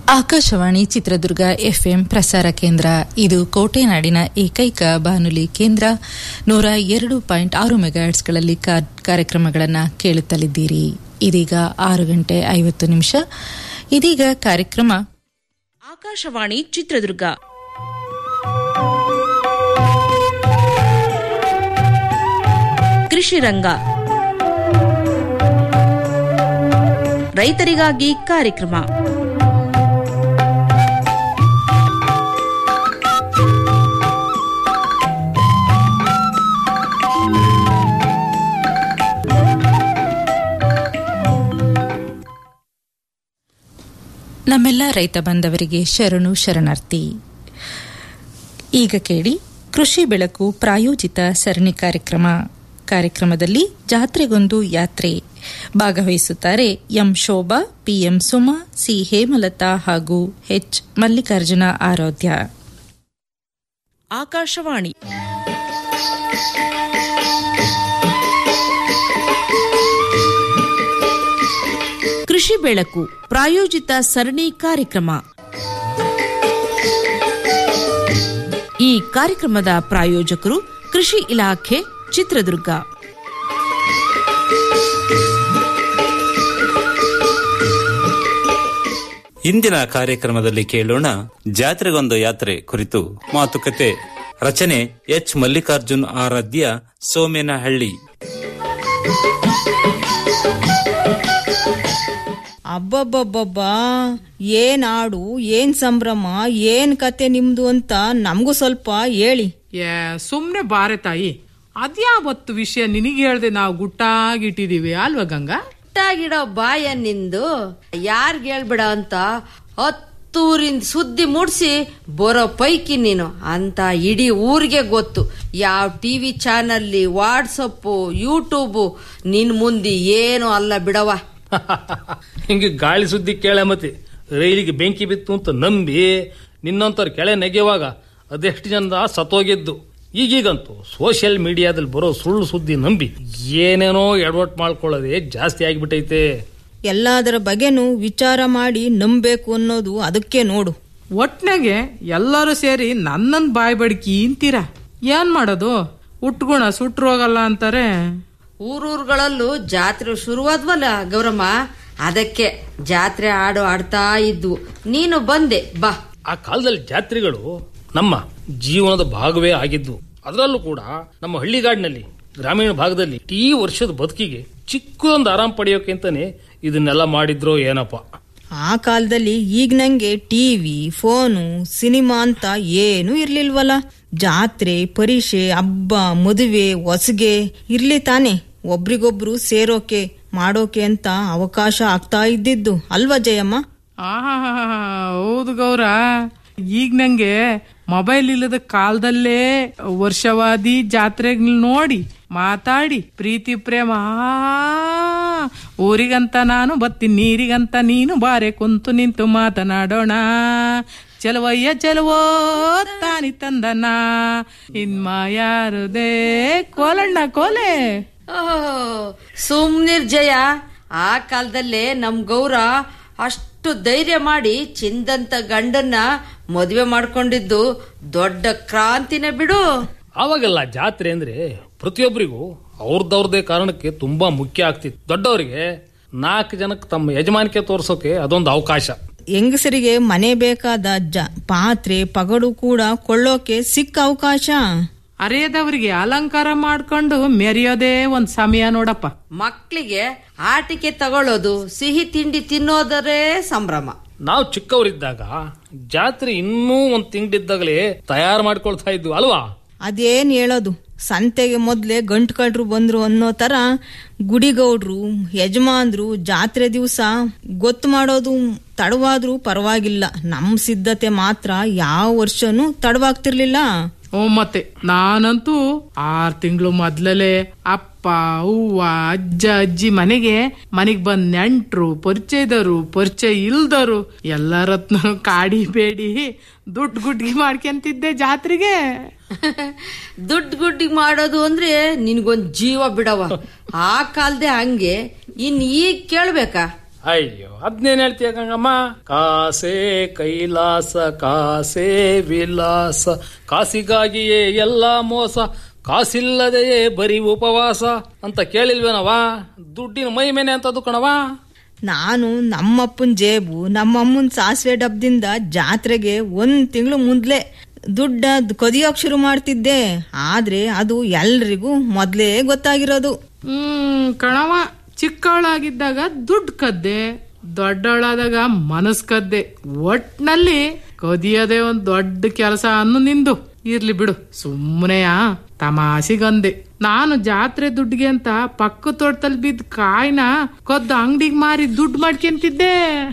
Akashvani Chitradurga FM ಪ್ರಸಾರ ಕೇಂದ್ರ ಇದು ಕೋಟೆನಾಡಿನ ಏಕೈಕ ಬಾನುಲಿ ಕೇಂದ್ರ ನೂರ ಎರಡು ಪಾಯಿಂಟ್ ಆರು ಮೆಗಾಹರ್ಟ್ಸ್ಗಳಲ್ಲಿ ಕಾರ್ಯಕ್ರಮಗಳನ್ನು ಕೇಳುತ್ತಲಿದ್ದೀರಿ ಇದೀಗ ಆರು ಗಂಟೆ ಐವತ್ತು ನಿಮಿಷ ಇದೀಗ ಕಾರ್ಯಕ್ರಮ ಆಕಾಶವಾಣಿ ಚಿತ್ರದುರ್ಗ ಕೃಷಿ ರಂಗ ರೈತರಿಗಾಗಿ ಕಾರ್ಯಕ್ರಮ ನಮ್ಮೆಲ್ಲ ರೈತ ಬಾಂಧವರಿಗೆ ಶರಣು ಶರಣಾರ್ಥಿ ಈಗ ಕೇಳಿ ಕೃಷಿ ಬೆಳಕು ಪ್ರಾಯೋಜಿತ ಸರಣಿ ಕಾರ್ಯಕ್ರಮ ಕಾರ್ಯಕ್ರಮದಲ್ಲಿ ಜಾತ್ರೆಗೊಂದು ಯಾತ್ರೆ ಭಾಗವಹಿಸುತ್ತಾರೆ M Shobha PM Suma C Hemalatha ಹಾಗೂ ಎಚ್ ಮಲ್ಲಿಕಾರ್ಜುನ ಆರೋಧ್ಯ ಆಕಾಶವಾಣಿ ಕೃಷಿ ಬೆಳಕು ಪ್ರಾಯೋಜಿತ ಸರಣಿ ಕಾರ್ಯಕ್ರಮ ಈ ಕಾರ್ಯಕ್ರಮದ ಪ್ರಾಯೋಜಕರು ಕೃಷಿ ಇಲಾಖೆ ಚಿತ್ರದುರ್ಗ ಇಂದಿನ ಕಾರ್ಯಕ್ರಮದಲ್ಲಿ ಕೇಳೋಣ ಜಾತ್ರೆಗೊಂದು ಯಾತ್ರೆ ಕುರಿತು ಮಾತುಕತೆ ರಚನೆ ಎಚ್ ಮಲ್ಲಿಕಾರ್ಜುನ್ ಆರಾಧ್ಯ ಸೋಮೇನಹಳ್ಳಿ ಅಬ್ಬಬ್ಬಬ್ಬಬ್ಬಾ ಏನ್ ಹಾಡು ಏನ್ ಸಂಭ್ರಮ ಏನ್ ಕತೆ ನಿಮ್ದು ಅಂತ ನಮಗೂ ಸ್ವಲ್ಪ ಹೇಳಿ ಏ ಸುಮ್ನೆ ಬಾರೆ ತಾಯಿ ಅದ್ಯಾವತ್ತು ವಿಷಯ ನಿನಗೆ ಹೇಳ್ದೆ ನಾವು ಗುಟ್ಟಾಗಿಟ್ಟಿದೀವಿ ಅಲ್ವಾ ಗಂಗಾ ಹುಟ್ಟಾಗಿಡೋ ಬಾಯ ನಿಂದು ಯಾರ್ಗ್ ಹೇಳ್ಬೇಡ ಅಂತ ಹತ್ತೂರಿನ ಸುದ್ದಿ ಮೂಡ್ಸಿ ಬರೋ ಪೈಕಿ ನೀನು ಅಂತ ಇಡೀ ಊರಿಗೆ ಗೊತ್ತು ಯಾವ ಟಿವಿ ಚಾನಲ್ಲಿ ವಾಟ್ಸಪ್ಪು ಯೂಟ್ಯೂಬು ನಿನ್ ಮುಂದೆ ಏನು ಅಲ್ಲ ಬಿಡವ ಹಿಂಗೆ ಗಾಳಿ ಸುದ್ದಿ ಕೇಳ ಮತ್ತೆ ರೈಲಿಗೆ ಬೆಂಕಿ ಬಿತ್ತು ಅಂತ ನಂಬಿ ನಿನ್ನಂತವ್ರ ಕೆಳೆ ನೆಗೆಯುವಾಗ ಅದೆಷ್ಟು ಜನ ಸತ್ತೋಗಿದ್ದು ಈಗೀಗಂತೂ ಸೋಷಿಯಲ್ ಮೀಡಿಯಾದಲ್ಲಿ ಬರೋ ಸುಳ್ಳು ಸುದ್ದಿ ನಂಬಿ ಏನೇನೋ ಎಡವಟ್ ಮಾಡ್ಕೊಳ್ಳೋದೇ ಜಾಸ್ತಿ ಆಗಿಬಿಟ್ಟೈತೆ ಎಲ್ಲದರ ಬಗ್ಗೆನೂ ವಿಚಾರ ಮಾಡಿ ನಂಬೇಕು ಅನ್ನೋದು ಅದಕ್ಕೆ ನೋಡು ಒಟ್ನಾಗೆ ಎಲ್ಲರೂ ಸೇರಿ ನನ್ನನ್ ಬಾಯ್ ಬಡ್ಕಿ ಅಂತೀರ ಏನ್ ಮಾಡೋದು ಉಟ್ಗುಣ ಸುಟ್ರು ಹೋಗಲ್ಲ ಅಂತಾರೆ ಊರೂರುಗಳಲ್ಲೂ ಜಾತ್ರೆ ಶುರುವಾದ್ವಲ್ಲ ಗೌರಮ್ಮ ಅದಕ್ಕೆ ಜಾತ್ರೆ ಆಡು ಆಡ್ತಾ ಇದ್ವು ನೀನು ಬಂದೆ ಬಾ ಆ ಕಾಲದಲ್ಲಿ ಜಾತ್ರೆಗಳು ನಮ್ಮ ಜೀವನದ ಭಾಗವೇ ಆಗಿದ್ವು ಅದರಲ್ಲೂ ಕೂಡ ನಮ್ಮ ಹಳ್ಳಿಗಾಡಿನಲ್ಲಿ ಗ್ರಾಮೀಣ ಭಾಗದಲ್ಲಿ ಈ ವರ್ಷದ ಬದುಕಿಗೆ ಚಿಕ್ಕದೊಂದು ಆರಾಮ್ ಪಡೆಯೋಕೆ ಅಂತಾನೆ ಇದನ್ನೆಲ್ಲ ಮಾಡಿದ್ರೋ ಏನಪ್ಪ ಆ ಕಾಲದಲ್ಲಿ ಈಗ ನಂಗೆ ಟಿವಿ ಫೋನು ಸಿನಿಮಾ ಅಂತ ಏನೂ ಇರ್ಲಿಲ್ವಲ್ಲ ಜಾತ್ರೆ ಪರೀಕ್ಷೆ ಹಬ್ಬ ಮದುವೆ ಹೊಸಗೆ ಇರ್ಲಿ ತಾನೆ ಒಬ್ರಿಗೊಬ್ರು ಸೇರೋಕೆ ಮಾಡೋಕೆ ಅಂತ ಅವಕಾಶ ಆಗ್ತಾ ಇದ್ದಿದ್ದು ಅಲ್ವಾ ಜಯಮ್ಮ ಆಹಾ ಹೌದು ಗೌರ ಈಗ ನಂಗೆ ಮೊಬೈಲ್ ಇಲ್ಲದ ಕಾಲದಲ್ಲೇ ವರ್ಷವಾದಿ ಜಾತ್ರೆಗಳ್ ನೋಡಿ ಮಾತಾಡಿ ಪ್ರೀತಿ ಪ್ರೇಮ ಆ, ಊರಿಗಂತ ನಾನು ಬತ್ತೀನಿ ನೀರಿಗಂತ ನೀನು ಬಾರೆ ಕುಂತು ನಿಂತು ಮಾತನಾಡೋಣ ಚಲವಯ್ಯ ಚಲವೋ ತಾನಿ ತಂದನ ಇನ್ಮ ಯಾರದೇ ಕೋಲಣ್ಣ ಕೋಲೆ ಓಹ್, ಸುಮ್ನಿರ್ ಜಯ ಆ ಕಾಲದಲ್ಲೇ ನಮ್ ಗೌರ ಅಷ್ಟು ಧೈರ್ಯ ಮಾಡಿ ಚಿಂದಂತ ಗಂಡನ್ನ ಮದುವೆ ಮಾಡ್ಕೊಂಡಿದ್ದು ದೊಡ್ಡ ಕ್ರಾಂತಿನೇ ಬಿಡು ಆವಾಗೆಲ್ಲ ಜಾತ್ರೆ ಅಂದ್ರೆ ಪ್ರತಿಯೊಬ್ಬರಿಗೂ ಅವ್ರದ್ದವ್ರದೇ ಕಾರಣಕ್ಕೆ ತುಂಬಾ ಮುಖ್ಯ ಆಗ್ತಿತ್ತು ದೊಡ್ಡವರಿಗೆ ನಾಲ್ಕು ಜನಕ್ಕೆ ತಮ್ಮ ಯಜಮಾನಿಕೆ ತೋರ್ಸೋಕೆ ಅದೊಂದು ಅವಕಾಶ ಹೆಂಗಸರಿಗೆ ಮನೆ ಬೇಕಾದ ಜ ಪಾತ್ರೆ ಪಗಡು ಕೂಡ ಕೊಳ್ಳೋಕೆ ಸಿಕ್ಕ ಅವಕಾಶ ಅರೆಯದವರಿಗೆ ಅಲಂಕಾರ ಮಾಡ್ಕೊಂಡು ಮೆರೆಯೋದೇ ಒಂದ್ ಸಮಯ ನೋಡಪ್ಪ ಮಕ್ಳಿಗೆ ಆಟಿಕೆ ತಗೊಳ್ಳೋದು ಸಿಹಿ ತಿಂಡಿ ತಿನ್ನೋದರೇ ಸಂಭ್ರಮ ನಾವು ಚಿಕ್ಕವರಿದ್ದಾಗ ಜಾತ್ರೆ ಇನ್ನೂ ಒಂದ್ ತಿಂಗಳಿದ್ದಾಗಲೇ ತಯಾರು ಮಾಡ್ಕೊಳ್ತಾ ಇದ್ವು ಅಲ್ವಾ ಅದೇನ್ ಹೇಳೋದು ಸಂತೆಗೆ ಮೊದ್ಲೇ ಗಂಟು ಕಳ್ರು ಬಂದ್ರು ಅನ್ನೋ ತರ ಗುಡಿಗೌಡ್ರು ಯಜಮಾನ್ರು ಜಾತ್ರೆ ದಿವಸ ಗೊತ್ತು ಮಾಡೋದು ತಡವಾದ್ರೂ ಪರವಾಗಿಲ್ಲ ನಮ್ ಸಿದ್ಧತೆ ಮಾತ್ರ ಯಾವ ವರ್ಷನೂ ತಡವಾಗ್ತಿರ್ಲಿಲ್ಲ ಓ ಮತ್ತೆ ನಾನಂತೂ ಆರ್ ತಿಂಗಳು ಮೊದ್ಲೇ ಅಪ್ಪ ಅವ್ವ ಅಜ್ಜ ಅಜ್ಜಿ ಮನೆಗೆ ಮನೆಗ್ ಬಂದ್ ನೆಂಟ್ರು ಪರಿಚಯದವರು ಪರಿಚಯ ಇಲ್ದರು ಎಲ್ಲರತ್ನ ಕಾಡಿ ಬೇಡಿ ದುಡ್ಡು ಗುಡ್ಗಿ ಮಾಡ್ಕೊಂತಿದ್ದೆ ಜಾತ್ರೆಗೆ ದುಡ್ಡು ಗುಡ್ಡಿ ಮಾಡೋದು ಅಂದ್ರೆ ನಿನ್ಗೊಂದ್ ಜೀವ ಬಿಡವ ಆ ಕಾಲದೇ ಹಂಗೆ ಇನ್ ಈಗ ಕೇಳ್ಬೇಕಾ ಅಯ್ಯೋ ಅದ್ನೇನ್ ಹೇಳ್ತೀಯ ಗಂಗಮ್ಮ ಕಾಸೆ ಕೈಲಾಸ ಕಾಸೆ ವಿಲಾಸ ಕಾಸಿಗಾಗಿಯೇ ಎಲ್ಲ ಮೋಸ ಕಾಸಿಲ್ಲದೆಯೇ ಬರೀ ಉಪವಾಸ ಅಂತ ಕೇಳಿಲ್ವೇನವ ದುಡ್ಡಿನ ಮೈ ಮೇಲೆ ಅಂತದ್ದು ಕಣವ ನಾನು ನಮ್ಮಪ್ಪನ ಜೇಬು ನಮ್ಮಮ್ಮನ ಸಾಸಿವೆ ಡಬ್ಬದಿಂದ ಜಾತ್ರೆಗೆ ಒಂದ್ ತಿಂಗಳು ಮುಂದ್ಲೆ ದುಡ್ಡ ಕದಿಯೋಕ್ ಶುರು ಮಾಡ್ತಿದ್ದೆ ಆದ್ರೆ ಅದು ಎಲ್ರಿಗೂ ಮೊದ್ಲೇ ಗೊತ್ತಾಗಿರೋದು ಹ್ಮ್ ಕಣವ ಚಿಕ್ಕವಳಾಗಿದ್ದಾಗ ದುಡ್ಡು ಕದ್ದೆ ದೊಡ್ಡವಳಾದಾಗ ಮನಸ್ ಕದ್ದೆ ಒಟ್ನಲ್ಲಿ ಕದಿಯದೆ ಒಂದ್ ದೊಡ್ಡ ಕೆಲಸ ಅನ್ನು ನಿಂದು ಇರ್ಲಿ ಬಿಡು ಸುಮ್ಮನೆಯಾ ತಮಾಷೆಗಂದೆ ನಾನು ಜಾತ್ರೆ ದುಡ್ಡಿಗೆ ಅಂತ ಪಕ್ಕ ತೋಟದಲ್ಲಿ ಬಿದ್ದ ಕಾಯ್ನ ಕದ್ದು ಅಂಗಡಿಗೆ ಮಾರಿ ದುಡ್ಡು ಮಾಡ್ಕೊಂತಿದ್ದೆ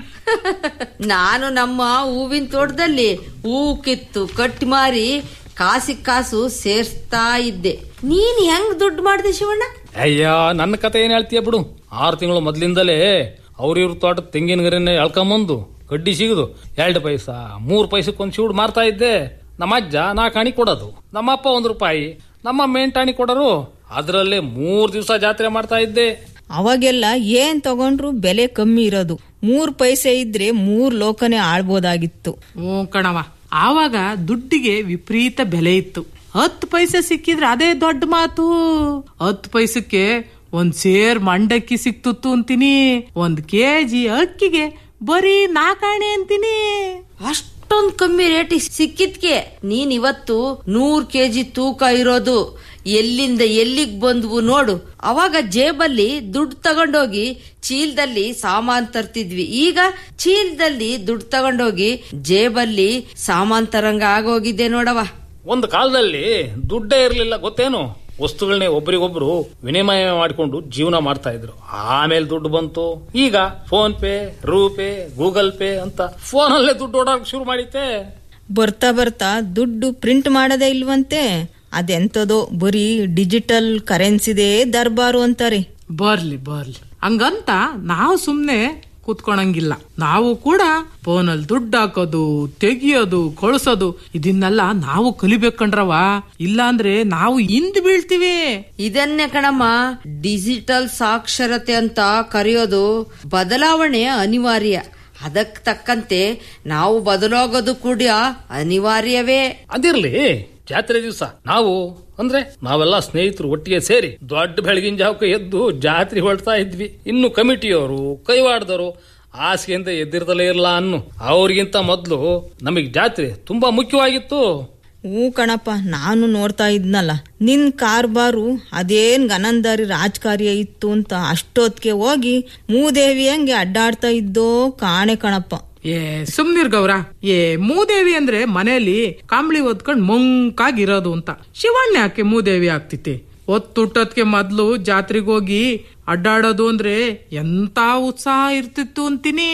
ನಾನು ನಮ್ಮ ಹೂವಿನ ತೋಟದಲ್ಲಿ ಹೂ ಕಿತ್ತು ಕಟ್ಟಿ ಮಾರಿ ಕಾಸಿಗ್ ಕಾಸು ಸೇರ್ಸ್ತಾ ಇದ್ದೆ ನೀನ್ ಹೆಂಗ್ ದುಡ್ಡು ಮಾಡ್ದೆ ಶಿವಣ್ಣ ಅಯ್ಯ ನನ್ನ ಕತೆ ಏನ್ ಹೇಳ್ತೀಯ ಬಿಡು ಆರು ತಿಂಗಳು ಮೊದ್ಲಿಂದಲೇ ಅವ್ರಿವ್ರ ತೋಟದ ತೆಂಗಿನ ಗರಿನ ಎಳ್ಕೊಂಬಂದು ಕಡ್ಡಿ ಸಿಗುದು ಎರಡು ಪೈಸಾ ಮೂರು ಪೈಸಕ್ಕೊಂದು ಚೂಡು ಮಾರ್ತಾ ಇದ್ದೆ ನಮ್ಮ ಅಜ್ಜ ನಾಲ್ಕು ಆಣಿ ಕೊಡೋದು ನಮ್ಮಪ್ಪ ಒಂದು ರೂಪಾಯಿ ನಮ್ಮ ಎಂಟಾಣಿ ಕೊಡೋರು ಅದರಲ್ಲೇ ಮೂರ್ ದಿವಸ ಜಾತ್ರೆ ಮಾಡ್ತಾ ಇದ್ದೆ ಅವಾಗೆಲ್ಲ ಏನ್ ತಗೊಂಡ್ರು ಬೆಲೆ ಕಮ್ಮಿ ಇರೋದು ಮೂರ್ ಪೈಸೆ ಇದ್ರೆ ಮೂರ್ ಲೋಕನೇ ಆಳ್ಬೋದಾಗಿತ್ತು ಹ್ಞೂ ಕಣವ ಆವಾಗ ದುಡ್ಡಿಗೆ ವಿಪರೀತ ಬೆಲೆ ಇತ್ತು ಹತ್ತು ಪೈಸೆ ಸಿಕ್ಕಿದ್ರೆ ಅದೇ ದೊಡ್ಡ ಮಾತು ಹತ್ತು ಪೈಸಕ್ಕೆ ಒಂದ್ ಸೇರ್ ಮಂಡಕ್ಕಿ ಸಿಕ್ತಿತ್ತು ಅಂತೀನಿ ಒಂದ್ ಕೆಜಿ ಅಕ್ಕಿಗೆ ಬರೀ ನಾಕಾಣೆ ಅಂತೀನಿ ಅಷ್ಟೊಂದ್ ಕಮ್ಮಿ ರೇಟ್ ಸಿಕ್ಕಿದ್ಕೆ ನೀನ್ ಇವತ್ತು ನೂರ್ ಕೆಜಿ ತೂಕ ಇರೋದು ಎಲ್ಲಿಂದ ಎಲ್ಲಿಗ್ ಬಂದ್ವು ನೋಡು ಅವಾಗ ಜೇಬಲ್ಲಿ ದುಡ್ಡು ತಗೊಂಡೋಗಿ ಚೀಲದಲ್ಲಿ ಸಾಮಾನ್ ತರ್ತಿದ್ವಿ ಈಗ ಚೀಲದಲ್ಲಿ ದುಡ್ಡು ತಗೊಂಡೋಗಿ ಜೇಬಲ್ಲಿ ಸಾಮಾನ್ ತರಂಗ ಆಗೋಗಿದ್ದೆ ನೋಡವ ಒಂದು ಕಾಲದಲ್ಲಿ ದುಡ್ಡೇ ಇರಲಿಲ್ಲ ಗೊತ್ತೇನು ವಸ್ತುಗಳನ್ನೇ ಒಬ್ರಿಗೊಬ್ರು ವಿನಿಮಯ ಮಾಡಿಕೊಂಡು ಜೀವನ ಮಾಡ್ತಾ ಇದ್ರು ಆಮೇಲೆ ದುಡ್ಡು ಬಂತು ಈಗ PhonePe RuPay Google Pay ಅಂತ ಫೋನಲ್ಲೇ ದುಡ್ಡು ಓಡಾಡಕ್ ಶುರು ಮಾಡಿತ್ತೆ ಬರ್ತಾ ಬರ್ತಾ ದುಡ್ಡು ಪ್ರಿಂಟ್ ಮಾಡದೇ ಇಲ್ವಂತೆ ಅದೆಂತದೋ ಬರೀ ಡಿಜಿಟಲ್ ಕರೆನ್ಸಿದೇ ದರ್ಬಾರು ಅಂತಾರೆ ಬರ್ಲಿ ಬರ್ಲಿ ಹಂಗಂತ ನಾವು ಸುಮ್ನೆ ಕೂತ್ಕೊಳಂಗಿಲ್ಲ ನಾವು ಕೂಡ ಫೋನಲ್ಲಿ ದುಡ್ಡು ಹಾಕೋದು ತೆಗಿಯೋದು ಕಳ್ಸೋದು ಇದನ್ನೆಲ್ಲ ನಾವು ಕಲಿಬೇಕಂಡ್ರವ ಇಲ್ಲಾಂದ್ರೆ ನಾವು ಹಿಂದ್ ಬೀಳ್ತೀವಿ ಇದನ್ನೇ ಕಣಮ್ಮ ಡಿಜಿಟಲ್ ಸಾಕ್ಷರತೆ ಅಂತ ಕರೆಯೋದು ಬದಲಾವಣೆ ಅನಿವಾರ್ಯ ಅದಕ್ ತಕ್ಕಂತೆ ನಾವು ಬದಲಾಗೋದು ಕೂಡ ಅನಿವಾರ್ಯವೇ ಅದಿರ್ಲಿ ಜಾತ್ರೆ ದಿವಸ ನಾವು ಅಂದ್ರೆ ನಾವೆಲ್ಲ ಸ್ನೇಹಿತರು ಒಟ್ಟಿಗೆ ಸೇರಿ ದೊಡ್ಡ ಬೆಳಗಿನ ಜಾವಕ್ಕೆ ಎದ್ದು ಜಾತ್ರೆ ಹೊರಡ್ತಾ ಇದ್ವಿ ಇನ್ನು ಕಮಿಟಿಯವರು ಕೈವಾಡ್ದವರು ಹಾಸಿಗೆಯಿಂದ ಎದ್ದಿರ್ತಲೇ ಇರಲ್ಲ ಅನ್ನು ಅವ್ರಿಗಿಂತ ಮೊದಲು ನಮಗೆ ಜಾತ್ರೆ ತುಂಬಾ ಮುಖ್ಯವಾಗಿತ್ತು ಹ್ಞೂ ಕಣಪ್ಪ ನಾನು ನೋಡ್ತಾ ಇದ್ನಲ್ಲ ನಿನ್ ಕಾರ್ಬಾರು ಅದೇನ್ ಗನಂದಾರಿ ರಾಜಕಾರ್ಯ ಇತ್ತು ಅಂತ ಅಷ್ಟೊತ್ತಿಗೆ ಹೋಗಿ ಮೂದೇವಿ ಹಂಗೆ ಅಡ್ಡಾಡ್ತಾ ಇದ್ದೋ ಕಾಣೆ ಕಣಪ್ಪ ಏ ಸುಮ್ನಿರ್ ಗೌರ ಏ ಮೂದೇವಿ ಅಂದ್ರೆ ಮನೆಯಲ್ಲಿ ಕಾಂಬಳಿ ಒದ್ಕೊಂಡ್ ಮಂಕಾಗಿರೋದು ಅಂತ ಶಿವಣ್ಣ ಯಾಕೆ ಮೂದೇವಿ ಆಗ್ತಿತ್ತೆ ಒತ್ತುಟ್ಟದ್ಕೆ ಮೊದ್ಲು ಜಾತ್ರೆಗೆ ಹೋಗಿ ಅಡ್ಡಾಡೋದು ಅಂದ್ರೆ ಎಂತ ಉತ್ಸಾಹ ಇರ್ತಿತ್ತು ಅಂತೀನಿ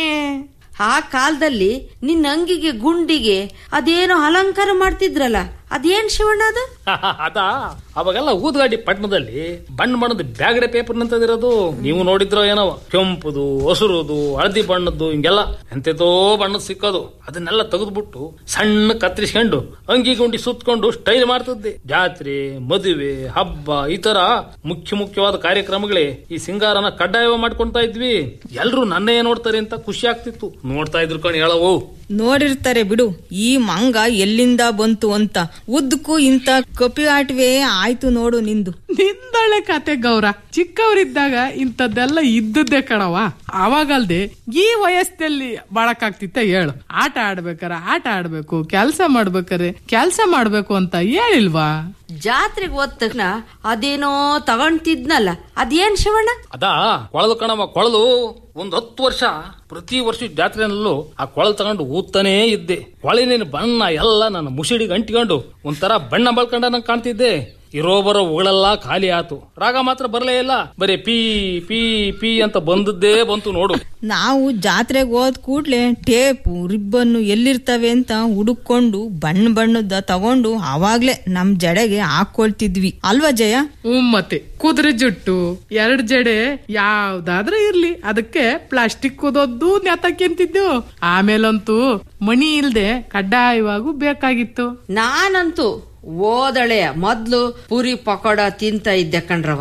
ಆ ಕಾಲದಲ್ಲಿ ನಿನ್ನ ಅಂಗಿಗೆ ಗುಂಡಿಗೆ ಅದೇನೋ ಅಲಂಕಾರ ಮಾಡ್ತಿದ್ರಲ್ಲ ಅದೇನ್ ಶಿವಣ್ಣ ಅದು ಅದ ಅವಾಗೆಲ್ಲ ಊದ್ಗಾಡಿ ಪಟ್ಟಣದಲ್ಲಿ ಬಣ್ಣ ಬಣ್ಣದ ಬ್ಯಾಗಡೆ ಪೇಪರ್ ನಂತದಿರೋದು ನೀವು ನೋಡಿದ್ರೋ ಏನೋ ಕೆಂಪುದು ಹಸುರುದು ಹಳದಿ ಬಣ್ಣದ್ದು ಹಿಂಗೆಲ್ಲ ಎಂತೆತೋ ಬಣ್ಣದ ಸಿಕ್ಕೋದು ಅದನ್ನೆಲ್ಲ ತೆಗೆದ್ಬಿಟ್ಟು ಸಣ್ಣ ಕತ್ತರಿಸ್ಕೊಂಡು ಅಂಗಿ ಗುಂಡಿ ಸುತ್ಕೊಂಡು ಸ್ಟೈಲ್ ಮಾಡ್ತಿದ್ದೆ ಜಾತ್ರೆ ಮದುವೆ ಹಬ್ಬ ಈ ತರ ಮುಖ್ಯ ಮುಖ್ಯವಾದ ಕಾರ್ಯಕ್ರಮಗಳೇ ಈ ಸಿಂಗಾರನ ಕಡ್ಡಾಯ ಮಾಡ್ಕೊಂತಾ ಇದ್ವಿ ಎಲ್ರು ನನ್ನೇ ನೋಡ್ತಾರೆ ಅಂತ ಖುಷಿ ಆಗ್ತಿತ್ತು ನೋಡ್ತಾ ಇದ್ರು ಕಣ್ ಹೇಳವು ನೋಡಿರ್ತಾರೆ ಬಿಡು ಈ ಮಂಗ ಎಲ್ಲಿಂದ ಬಂತು ಅಂತ ಉದ್ದಕ್ಕೂ ಇಂಥ ಕಪಿ ಆಟವೇ ಆಯ್ತು ನೋಡು ನಿಂದು ನಿಂದಳೆ ಕತೆ ಗೌರ ಚಿಕ್ಕವರಿದ್ದಾಗ ಇಂಥದ್ದೆಲ್ಲ ಇದ್ದದ್ದೇ ಕಣವ ಅವಾಗಲ್ದೆ ಈ ವಯಸ್ಸಲ್ಲಿ ಬಾಳಕ್ಕಾಗ್ತಿತ್ತ ಹೇಳು ಆಟ ಆಡ್ಬೇಕಾರ ಆಟ ಆಡ್ಬೇಕು ಕೆಲ್ಸ ಮಾಡ್ಬೇಕಾರೆ ಕೆಲ್ಸ ಮಾಡ್ಬೇಕು ಅಂತ ಹೇಳಿಲ್ವಾ ಜಾತ್ರೆಗೆ ಹೋದ ತಕ್ಷಣ ಅದೇನೋ ತಗೊಂತಿದ್ನಲ್ಲ ಅದೇನ್ ಶಿವಣ್ಣ ಅದಾ ಕೊಳಲು ಕಣವ ಕೊಳಲು ಒಂದ್ ಹತ್ತು ವರ್ಷ ಪ್ರತಿ ವರ್ಷ ಜಾತ್ರೆನಲ್ಲೂ ಆ ಕೊಳಲು ತಗೊಂಡು ಊದ್ತಾನೇ ಇದ್ದೆ ಕೊಳಿನ ಬಣ್ಣ ಎಲ್ಲ ನನ್ನ ಮುಸಿಡಿಗೆ ಅಂಟಿಕೊಂಡು ಒಂಥರ ಬಣ್ಣ ಬಳ್ಕೊಂಡ ನಂಗೆ ಕಾಣ್ತಿದ್ದೆ ಇರೋ ಬರೋ ಉಗಳೆಲ್ಲ ಖಾಲಿ ಆತು ರಾಗ ಮಾತ್ರ ಬರಲೇ ಇಲ್ಲ ಬರೀ ಪೀ ಪೀ ಪೀ ಅಂತ ಬಂದದ್ದೇ ಬಂತು ನೋಡು ನಾವು ಜಾತ್ರೆಗೆ ಹೋದ್ ಕೂಡ್ಲೆ ಟೇಪು ರಿಬ್ಬನ್ನು ಎಲ್ಲಿರ್ತವೆ ಅಂತ ಹುಡುಕೊಂಡು ಬಣ್ಣ ಬಣ್ಣದ ತಗೊಂಡು ಅವಾಗ್ಲೇ ನಮ್ ಜಡೆಗೆ ಹಾಕೊಳ್ತಿದ್ವಿ ಅಲ್ವಾ ಜಯ ಹ್ಮ್ ಮತ್ತೆ ಕುದುರೆ ಜುಟ್ಟು ಎರಡ್ ಜಡೆ ಯಾವ್ದಾದ್ರೂ ಇರ್ಲಿ ಅದಕ್ಕೆ ಪ್ಲಾಸ್ಟಿಕ್ ಕುದೋದ್ದು ನೆತಕ್ಕೆಂತಿದ್ದು ಆಮೇಲಂತೂ ಮಣಿ ಇಲ್ದೆ ಕಡ್ಡಾಯವಾಗೂ ಬೇಕಾಗಿತ್ತು ನಾನಂತೂ ಓದಳೆ ಮೊದ್ಲು ಪುರಿ ಪಕೋಡ ತಿಂತ ಇದ್ದೆ ಕಣ್ರವ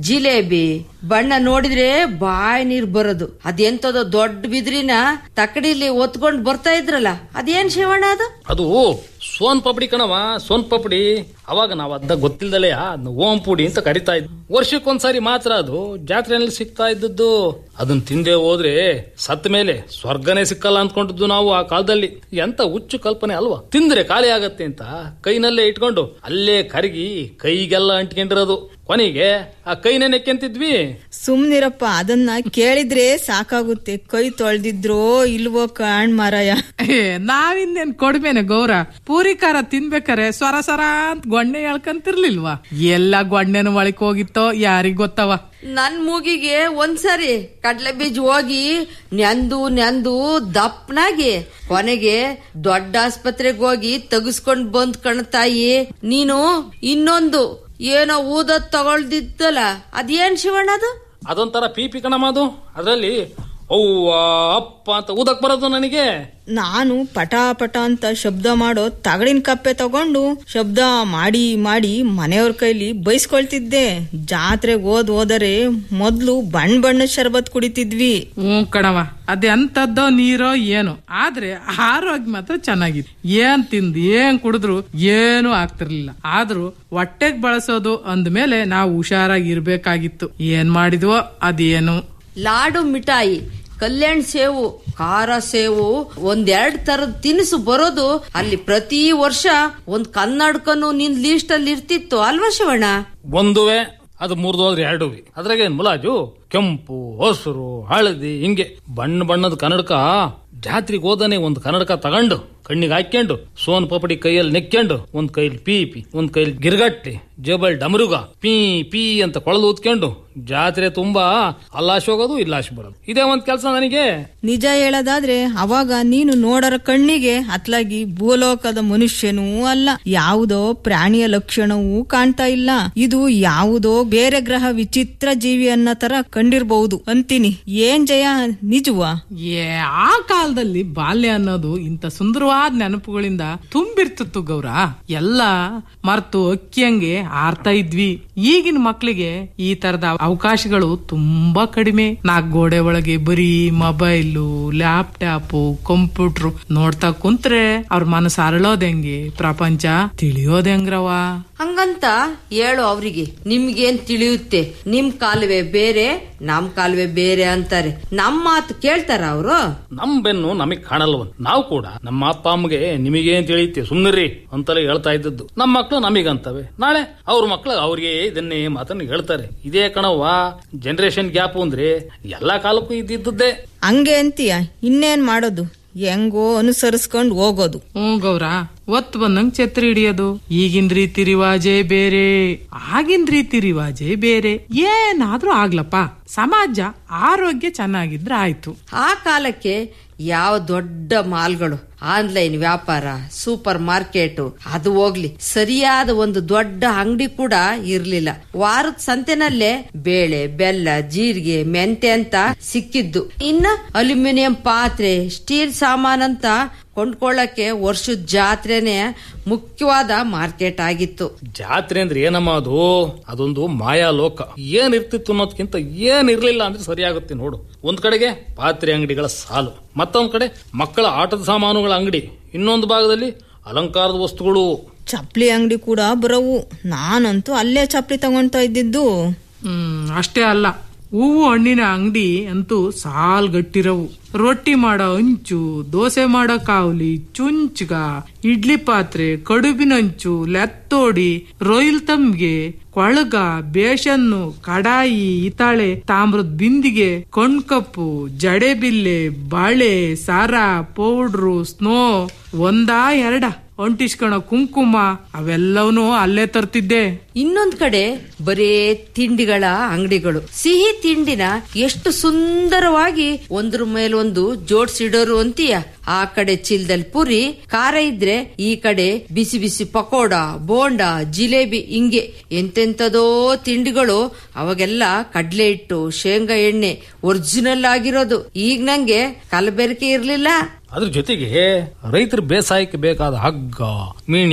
ಜಿಲೇಬಿ ಬಣ್ಣ ನೋಡಿದ್ರೆ ಬಾಯಿ ನೀರ್ ಬರೋದು ಅದೆಂತದೋ ದೊಡ್ಡ ಬಿದ್ರಿನ ತಕಡಿಲಿ ಒತ್ಕೊಂಡ್ ಬರ್ತಾ ಇದ್ರಲ್ಲ ಅದೇನ್ ಶಿವಣ್ಣ ಅದು ಅದು ಸೋನ್ ಪಪಡಿ ಕಣವ ಸೋನ್ ಪಪಡಿ ಅವಾಗ ನಾವ್ ಅದ್ದ ಗೊತ್ತಿಲ್ದಲೆ ಅದ್ನ ಓಂ ಪುಡಿ ಅಂತ ಕರಿತಾ ಇದ್ವಿ ವರ್ಷಕ್ಕೊಂದ್ಸಾರಿ ಮಾತ್ರ ಅದು ಜಾತ್ರೆಯಲ್ಲಿ ಸಿಗ್ತಾ ಇದ್ದದ್ದು ಅದನ್ನ ತಿಂದೆ ಹೋದ್ರೆ ಸತ್ತ ಮೇಲೆ ಸ್ವರ್ಗನೇ ಸಿಕ್ಕಲ್ಲ ಅಂದ್ಕೊಂಡಿದ್ದು ನಾವು ಆ ಕಾಲದಲ್ಲಿ ಎಂತ ಹುಚ್ಚು ಕಲ್ಪನೆ ಅಲ್ವಾ ತಿಂದ್ರೆ ಖಾಲಿ ಆಗತ್ತೆ ಅಂತ ಕೈನಲ್ಲೇ ಇಟ್ಕೊಂಡು ಅಲ್ಲೇ ಕರಗಿ ಕೈಗೆಲ್ಲ ಅಂಟ್ಕೊಂಡಿರೋದು ಕೊನೆಗೆ ಆ ಕೈನೇ ನೆಕ್ಕೆಂತಿದ್ವಿ ಸುಮ್ನಿರಪ್ಪ ಅದನ್ನ ಕೇಳಿದ್ರೆ ಸಾಕಾಗುತ್ತೆ ಕೈ ತೊಳ್ದಿದ್ರೋ ಇಲ್ವೋ ಕಾಣ್ ಮಾರಾಯ ಏ ನಾವಿನ್ನೇನ್ ಕೊಡ್ಬೇನೆ ಗೌರ ಪೂರಿ ಖಾರ ತಿನ್ಬೇಕಾರೆ ಸ್ವರ ಸ್ವರ ಅಂತ ಗೊಣ್ಣೆ ಹೇಳ್ಕಂತಿರ್ಲಿಲ್ವಾ ಎಲ್ಲ ಗೊಣ್ಣೆನ ಒಳಕ್ ಹೋಗಿತ್ತೋ ಯಾರಿಗ್ ಗೊತ್ತವ ನನ್ ಮೂಗಿಗೆ ಒಂದ್ಸರಿ ಕಡ್ಲೆ ಬೀಜ ಹೋಗಿ ನೆಂದು ನೆಂದು ದಪ್ಪನಾಗಿ ಕೊನೆಗೆ ದೊಡ್ಡ ಆಸ್ಪತ್ರೆಗೆ ಹೋಗಿ ತೆಗಿಸ್ಕೊಂಡ್ ಬಂದ್ ಕಣ್ತಾಯಿ ನೀನು ಇನ್ನೊಂದು ಏನೋ ಊದದ್ ತಗೊಳ್ದಿದ್ದಲ್ಲ ಅದೇನ್ ಶಿವಣ್ಣ ಅದು ಅದೊಂಥರ ಪೀಪಿ ಕಣಮ್ಮ ಅದು ಅದ್ರಲ್ಲಿ ಅವ್ವ ಅಪ್ಪ ಅಂತ ಊದಕ್ ಬರೋದು ನನಗೆ ನಾನು ಪಟ ಪಟ ಅಂತ ಶಬ್ದ ಮಾಡೋ ತಗಡಿನ ಕಪ್ಪೆ ತಗೊಂಡು ಶಬ್ದ ಮಾಡಿ ಮಾಡಿ ಮನೆಯವ್ರ ಕೈಲಿ ಬೈಸ್ಕೊಳ್ತಿದ್ದೆ ಜಾತ್ರೆಗೆ ಹೋದ್ ಹೋದರೆ ಮೊದ್ಲು ಬಣ್ಣ ಬಣ್ಣದ ಶರ್ಬತ್ ಕುಡಿತಿದ್ವಿ ಹ್ಞೂ ಕಣವ ಅದೆಂತದ್ದೋ ನೀರೋ ಏನೋ ಆದ್ರೆ ಆರೋಗ್ಯ ಮಾತ್ರ ಚೆನ್ನಾಗಿತ್ತು ಏನ್ ತಿಂದು ಏನ್ ಕುಡಿದ್ರು ಏನು ಆಗ್ತಿರ್ಲಿಲ್ಲ ಆದ್ರೂ ಹೊಟ್ಟೆಗ್ ಬಳಸೋದು ಅಂದ್ಮೇಲೆ ನಾವು ಹುಷಾರಾಗಿ ಇರ್ಬೇಕಾಗಿತ್ತು ಏನ್ ಮಾಡಿದ್ವೋ ಅದೇನು ಲಾಡು ಮಿಠಾಯಿ ಕಲ್ಯಾಣ್ ಸೇವು ಖಾರ ಸೇವು ಒಂದೆರಡ್ ತರದ ತಿನಿಸು ಬರೋದು ಅಲ್ಲಿ ಪ್ರತಿ ವರ್ಷ ಒಂದ್ ಕನ್ನಡಕನು ನಿನ್ ಲೀಸ್ಟ್ ಅಲ್ಲಿ ಇರ್ತಿತ್ತು ಅಲ್ವಾ ಶಿವಣ್ಣ ಒಂದುವೆ ಅದು ಮುರಿದು ಹೋದ್ರೆ ಎರಡುವೆ ಅದ್ರಾಗ ಏನ್ ಮುಲಾಜು ಕೆಂಪು ಹಸಿರು ಹಳದಿ ಹಿಂಗೆ ಬಣ್ಣ ಬಣ್ಣದ ಕನ್ನಡಕ ಜಾತ್ರೆಗೆ ಹೋದನೆ ಒಂದು ಕನ್ನಡಕ ತಗೊಂಡು ಕಣ್ಣಿಗೆ ಹಾಕ್ಕೊಂಡು ಸೋನ್ ಪಪಡಿ ಕೈಯಲ್ಲಿ ನೆಕ್ಕೊಂಡು ಒಂದ್ ಕೈಲಿ ಪೀಪಿ ಒಂದ್ ಕೈಲಿ ಗಿರ್ಗಟ್ಟಿ ಜಬಲ್ ಡಮರುಗ ಪೀ ಪೀ ಅಂತ ಕೊಳಲು ಊದ್ಕೊಂಡು ಜಾತ್ರೆ ತುಂಬಾ ಅಲ್ಲಾಶ್ ಹೋಗೋದು ಇಲ್ಲಾಶ್ ಬರೋದು ಇದೇ ಒಂದ್ ಕೆಲಸ ನನಗೆ ನಿಜ ಹೇಳೋದಾದ್ರೆ ಅವಾಗ ನೀನು ನೋಡರ ಕಣ್ಣಿಗೆ ಅತ್ಲಾಗಿ ಭೂಲೋಕದ ಮನುಷ್ಯನೂ ಅಲ್ಲ ಯಾವುದೋ ಪ್ರಾಣಿಯ ಲಕ್ಷಣವೂ ಕಾಣ್ತಾ ಇಲ್ಲ ಇದು ಯಾವುದೋ ಬೇರೆ ಗ್ರಹ ವಿಚಿತ್ರ ಜೀವಿ ಅನ್ನೋ ತರ ಕಂಡಿರ್ಬಹುದು ಅಂತೀನಿ ಏನ್ ಜಯ ನಿಜವಾ ಏ ಆ ಕಾಲದಲ್ಲಿ ಬಾಲ್ಯ ಅನ್ನೋದು ಇಂಥ ಸುಂದರವಾದ ನೆನಪುಗಳಿಂದ ತುಂಬಿರ್ತಿತ್ತು ಗೌರ ಎಲ್ಲ ಮರ್ತು ಅಕ್ಕಿಯಂಗೆ ಆರ್ತಾ ಇದ್ವಿ ಈಗಿನ ಮಕ್ಳಿಗೆ ಈ ತರದ ಅವಕಾಶಗಳು ತುಂಬಾ ಕಡಿಮೆ ನಾಲ್ಕು ಗೋಡೆ ಒಳಗೆ ಬರೀ ಮೊಬೈಲು ಲ್ಯಾಪ್ಟಾಪ್ ಕಂಪ್ಯೂಟರ್ ನೋಡ್ತಾ ಕುಂತ್ರೆ ಅವ್ರ ಮನಸ್ಸು ಅರಳೋದ್ ಹೆಂಗೆ ಪ್ರಪಂಚ ತಿಳಿಯೋದ್ ಹೆಂಗ್ರವ ಹಂಗಂತ ಹೇಳು ಅವ್ರಿಗೆ ನಿಮ್ಗೇನ್ ತಿಳಿಯುತ್ತೆ ನಿಮ್ ಕಾಲುವೆ ಬೇರೆ ನಮ್ ಕಾಲುವೆ ಬೇರೆ ಅಂತಾರೆ ನಮ್ ಮಾತು ಕೇಳ್ತಾರ ಅವರು ನಮ್ ಬೆನ್ನು ನಮಗ್ ಕಾಣಲ್ವ ನಾವು ಕೂಡ ನಮ್ಮ ಅಪ್ಪ ಅಮ್ಮಗೆ ನಿಮಗೇನ್ ತಿಳಿಯುತ್ತೆ ಸುಮ್ನಿರಿ ಅಂತಲೇ ಹೇಳ್ತಾ ಇದ್ದದ್ದು ನಮ್ಮ ಮಕ್ಳು ನಮಗಂತವೆ ನಾಳೆ ಅವ್ರ ಮಕ್ಳು ಅವ್ರಿಗೆ ಇದನ್ನೇ ಮಾತನ್ನ ಹೇಳ್ತಾರೆ ಇದೇ ಕಣವ್ವ ಜನರೇಷನ್ ಗ್ಯಾಪ್ ಅಂದ್ರೆ ಎಲ್ಲಾ ಕಾಲಕ್ಕೂ ಇದ್ದಿದ್ದೇ ಹಂಗೆ ಅಂತೀಯ ಇನ್ನೇನ್ ಮಾಡೋದು ಹೆಂಗೋ ಅನುಸರಿಸ್ಕೊಂಡ್ ಹೋಗೋದು ಹ್ಞೂ ಗೌರ ಒತ್ತು ಬಂದಂಗ್ ಛತ್ರಿ ಹಿಡಿಯೋದು ಈಗಿನ ರೀತಿ ರಿವಾಜೇ ಬೇರೆ ಆಗಿನ ರೀತಿ ರಿವಾಜೇ ಬೇರೆ ಏನಾದ್ರೂ ಆಗ್ಲಪ್ಪ ಸಮಾಜ ಆರೋಗ್ಯ ಚೆನ್ನಾಗಿದ್ರೆ ಆಯ್ತು ಆ ಕಾಲಕ್ಕೆ ಯಾವ ದೊಡ್ಡ ಮಾಲ್ಗಳು ಆನ್ಲೈನ್ ವ್ಯಾಪಾರ ಸೂಪರ್ ಮಾರ್ಕೆಟ್ ಅದು ಹೋಗ್ಲಿ ಸರಿಯಾದ ಒಂದು ದೊಡ್ಡ ಅಂಗಡಿ ಕೂಡ ಇರ್ಲಿಲ್ಲ ವಾರದ ಸಂತೆನಲ್ಲೇ ಬೇಳೆ ಬೆಲ್ಲ ಜೀರಿಗೆ ಮೆಂತೆ ಅಂತ ಸಿಕ್ಕಿದ್ದು ಇನ್ನ ಅಲ್ಯೂಮಿನಿಯಂ ಪಾತ್ರೆ ಸ್ಟೀಲ್ ಸಾಮಾನಂತ ಕೊಂಡ್ಕೊಳ್ಳಕ್ಕೆ ವರ್ಷದ ಜಾತ್ರೆನೆ ಮುಖ್ಯವಾದ ಮಾರ್ಕೆಟ್ ಆಗಿತ್ತು ಜಾತ್ರೆ ಅಂದ್ರೆ ಏನಮ್ಮ ಅದು ಅದೊಂದು ಮಾಯಾ ಲೋಕ ಏನ್ ಇರ್ತಿತ್ತು ಅನ್ನೋದಕ್ಕಿಂತ ಏನ್ ಇರ್ಲಿಲ್ಲ ಅಂದ್ರೆ ಸರಿಯಾಗುತ್ತೆ ನೋಡು ಒಂದ್ ಕಡೆಗೆ ಪಾತ್ರೆ ಅಂಗಡಿಗಳ ಸಾಲು ಮತ್ತೊಂದ್ ಕಡೆ ಮಕ್ಕಳ ಆಟದ ಸಾಮಾನುಗಳ ಅಂಗಡಿ ಇನ್ನೊಂದು ಭಾಗದಲ್ಲಿ ಅಲಂಕಾರದ ವಸ್ತುಗಳು ಚಪ್ಲಿ ಅಂಗಡಿ ಕೂಡ ಬರವು ನಾನಂತೂ ಅಲ್ಲೇ ಚಪ್ಲಿ ತಗೊಂತಾ ಇದ್ದಿದ್ದು ಹ್ಮ್ ಅಷ್ಟೇ ಅಲ್ಲ ಹೂವು ಹಣ್ಣಿನ ಅಂಗಡಿ ಅಂತೂ ಸಾಲ್ ಗಟ್ಟಿರವು ರೊಟ್ಟಿ ಮಾಡೋ ಹಂಚು ದೋಸೆ ಮಾಡೋ ಕಾವಲಿ ಚುಂಚ್ಗ ಇಡ್ಲಿ ಪಾತ್ರೆ ಕಡುಬಿನ ಹಂಚು ಲೆತ್ತೋಡಿ ರೊಯ್ಲ್ ತಮ್ಗೆ ಕೊಳಗ ಬೇಷನ್ನು ಕಡಾಯಿ ಇತಾಳೆ ತಾಮ್ರದ ಬಿಂದಿಗೆ ಕಣ್ಕಪ್ಪು ಜಡೆಬಿಲ್ಲೆ ಬಾಳೆ ಸಾರ ಪೌಡ್ರು ಸ್ನೋ ಒಂದಾ ಎರಡ ಅಂಟಿಸ್ಕೊಳೋ ಕುಂಕುಮ ಅವೆಲ್ಲವನ್ನೂ ಅಲ್ಲೇ ತರ್ತಿದ್ದೆ ಇನ್ನೊಂದ್ ಕಡೆ ಬರೇ ತಿಂಡಿಗಳ ಅಂಗಡಿಗಳು ಸಿಹಿ ತಿಂಡಿನ ಎಷ್ಟು ಸುಂದರವಾಗಿ ಒಂದ್ರ ಮೇಲೊಂದು ಜೋಡ್ಸಿಡೋರು ಅಂತೀಯ ಆ ಕಡೆ ಚಿಲ್ದಲ್ಲಿ ಪುರಿ ಖಾರ ಇದ್ರೆ ಈ ಕಡೆ ಬಿಸಿ ಬಿಸಿ ಪಕೋಡ ಬೋಂಡ ಜಿಲೇಬಿ ಹಿಂಗೆ ಎಂತೆಂತದೋ ತಿಂಡಿಗಳು ಅವಾಗೆಲ್ಲ ಕಡ್ಲೆ ಹಿಟ್ಟು ಶೇಂಗಾ ಎಣ್ಣೆ ಒರಿಜಿನಲ್ ಆಗಿರೋದು ಈಗ ನಂಗೆ ಕಲಬೆರಕೆ ಇರ್ಲಿಲ್ಲ ಅದ್ರ ಜೊತೆಗೆ ರೈತರ ಬೇಸಾಯಕ್ಕೆ ಬೇಕಾದ ಹಗ್ಗ ಮಿಣಿ